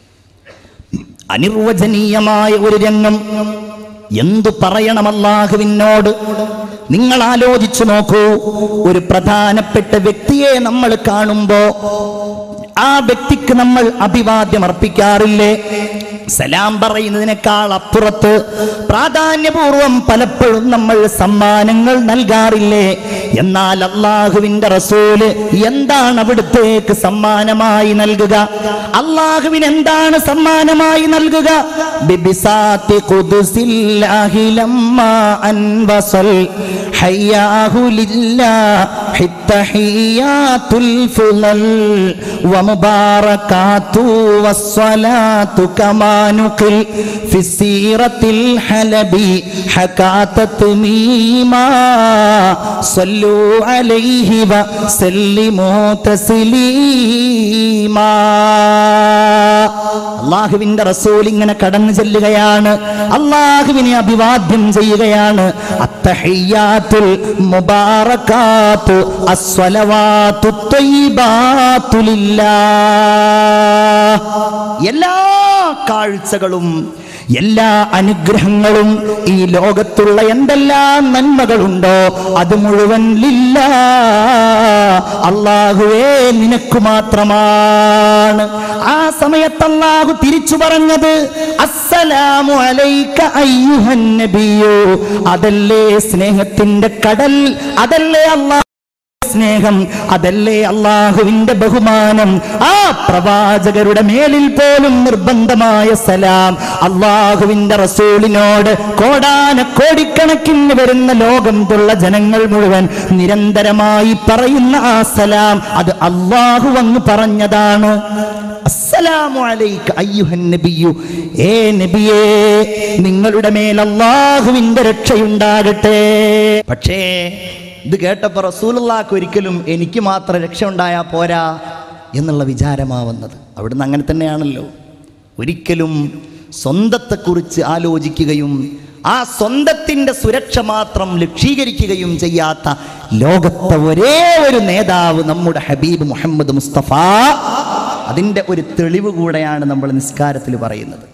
അനിർവചനീയമായ ഒരു രംഗം എന്തു പറയണം അല്ലാഹുവിനോട് നിങ്ങൾ ആലോചിച്ചു നോക്കൂ ഒരു പ്രധാനപ്പെട്ട വ്യക്തിയെ നമ്മൾ കാണുമ്പോ ആ വ്യക്തിക്ക് നമ്മൾ അഭിവാദ്യം അർപ്പിക്കാറില്ലേ സലാം പറയുന്നതിനേക്കാൾ അപ്പുറത്ത് പ്രാധാന്യപൂർവം പലപ്പോഴും നമ്മൾ സമ്മാനങ്ങൾ നൽകാറില്ലേ എന്നാൽ അള്ളാഹുവിന്റെ റസൂല് എന്താണ് അവിടുത്തേക്ക് സമ്മാനമായി നൽകുക അള്ളാഹുവിന് എന്താണ് സമ്മാനമായി നൽകുക ബിബിസാത്തി ഖുദ്സില്ലാഹി ലമ്മാ അൻവസൽ ഹയ്യാഹു ലില്ലാഹി തഹിയാത്തുൽ ഫുളൽ വമുബാറകാതു വസ്സലാത്തു കമാ نقل في السيرة الحلبي حكى تتميما صلوا عليه وسلموا تسليما അള്ളാഹുവിന്റെ റസൂൽ ഇങ്ങനെ കടന്നു ചെല്ലുകയാണ് അള്ളാഹുവിനെ അഭിവാദ്യം ചെയ്യുകയാണ് അത്തഹിയാത്തുൽ മുബാറകാത്തു അസ്വലവാത്തു ത്വയ്യിബാത്തു ലില്ലാഹ് എല്ലാ കാഴ്ചകളും എല്ലാ അനുഗ്രഹങ്ങളും ഈ ലോകത്തുള്ള എന്തെല്ലാം നന്മകളുണ്ടോ അത് മുഴുവൻ ലില്ല അള്ളാഹുവേ നിനക്ക് മാത്രമാണ് ആ സമയത്ത് അള്ളാഹു തിരിച്ചു പറഞ്ഞത് അസ്സലാമു അലൈക അയ്യുഹൻ നബിയോ അതല്ലേ സ്നേഹത്തിന്റെ കടൽ അതല്ലേ അള്ളാഹ് സ്നേഹം അതല്ലേ അള്ളാഹുവിന്റെ ബഹുമാനം ആ പ്രവാചകരുടെ മേലിൽ പോലും നിർബന്ധമായ സലാം അള്ളാഹുവിന്റെ റസൂലിനോട് കോടാന കോടിക്കണക്കിന് വരുന്ന ലോകം തുള്ള ജനങ്ങൾ മുഴുവൻ നിരന്തരമായി പറയുന്ന ആ സലാം അത് അള്ളാഹു അങ്ങ് പറഞ്ഞതാണ് അസ്സലാമു അലൈക അയ്യുഹൻ നബിയു ഏ നബിയേ നിങ്ങളുടെ മേൽ അള്ളാഹുവിന്റെ രക്ഷയുണ്ടാകട്ടെ പക്ഷേ ഇത് കേട്ടപ്പോൾ റസൂലുള്ളാക്ക് ഒരിക്കലും എനിക്ക് മാത്രം രക്ഷ ഉണ്ടായാ പോരാ എന്നുള്ള വിചാരമാവുന്നത് അവിടുന്ന് അങ്ങനെ തന്നെയാണല്ലോ ഒരിക്കലും സ്വന്തത്തെക്കുറിച്ച് ആലോചിക്കുകയും ആ സ്വന്തത്തിൻ്റെ സുരക്ഷ മാത്രം ലക്ഷീകരിക്കുകയും ചെയ്യാത്ത ലോകത്തെ ഒരേ ഒരു നേതാവ് നമ്മുടെ ഹബീബ് മുഹമ്മദ് മുസ്തഫ അതിൻ്റെ ഒരു തെളിവ് കൂടെയാണ് നമ്മൾ നിസ്കാരത്തിൽ പറയുന്നത്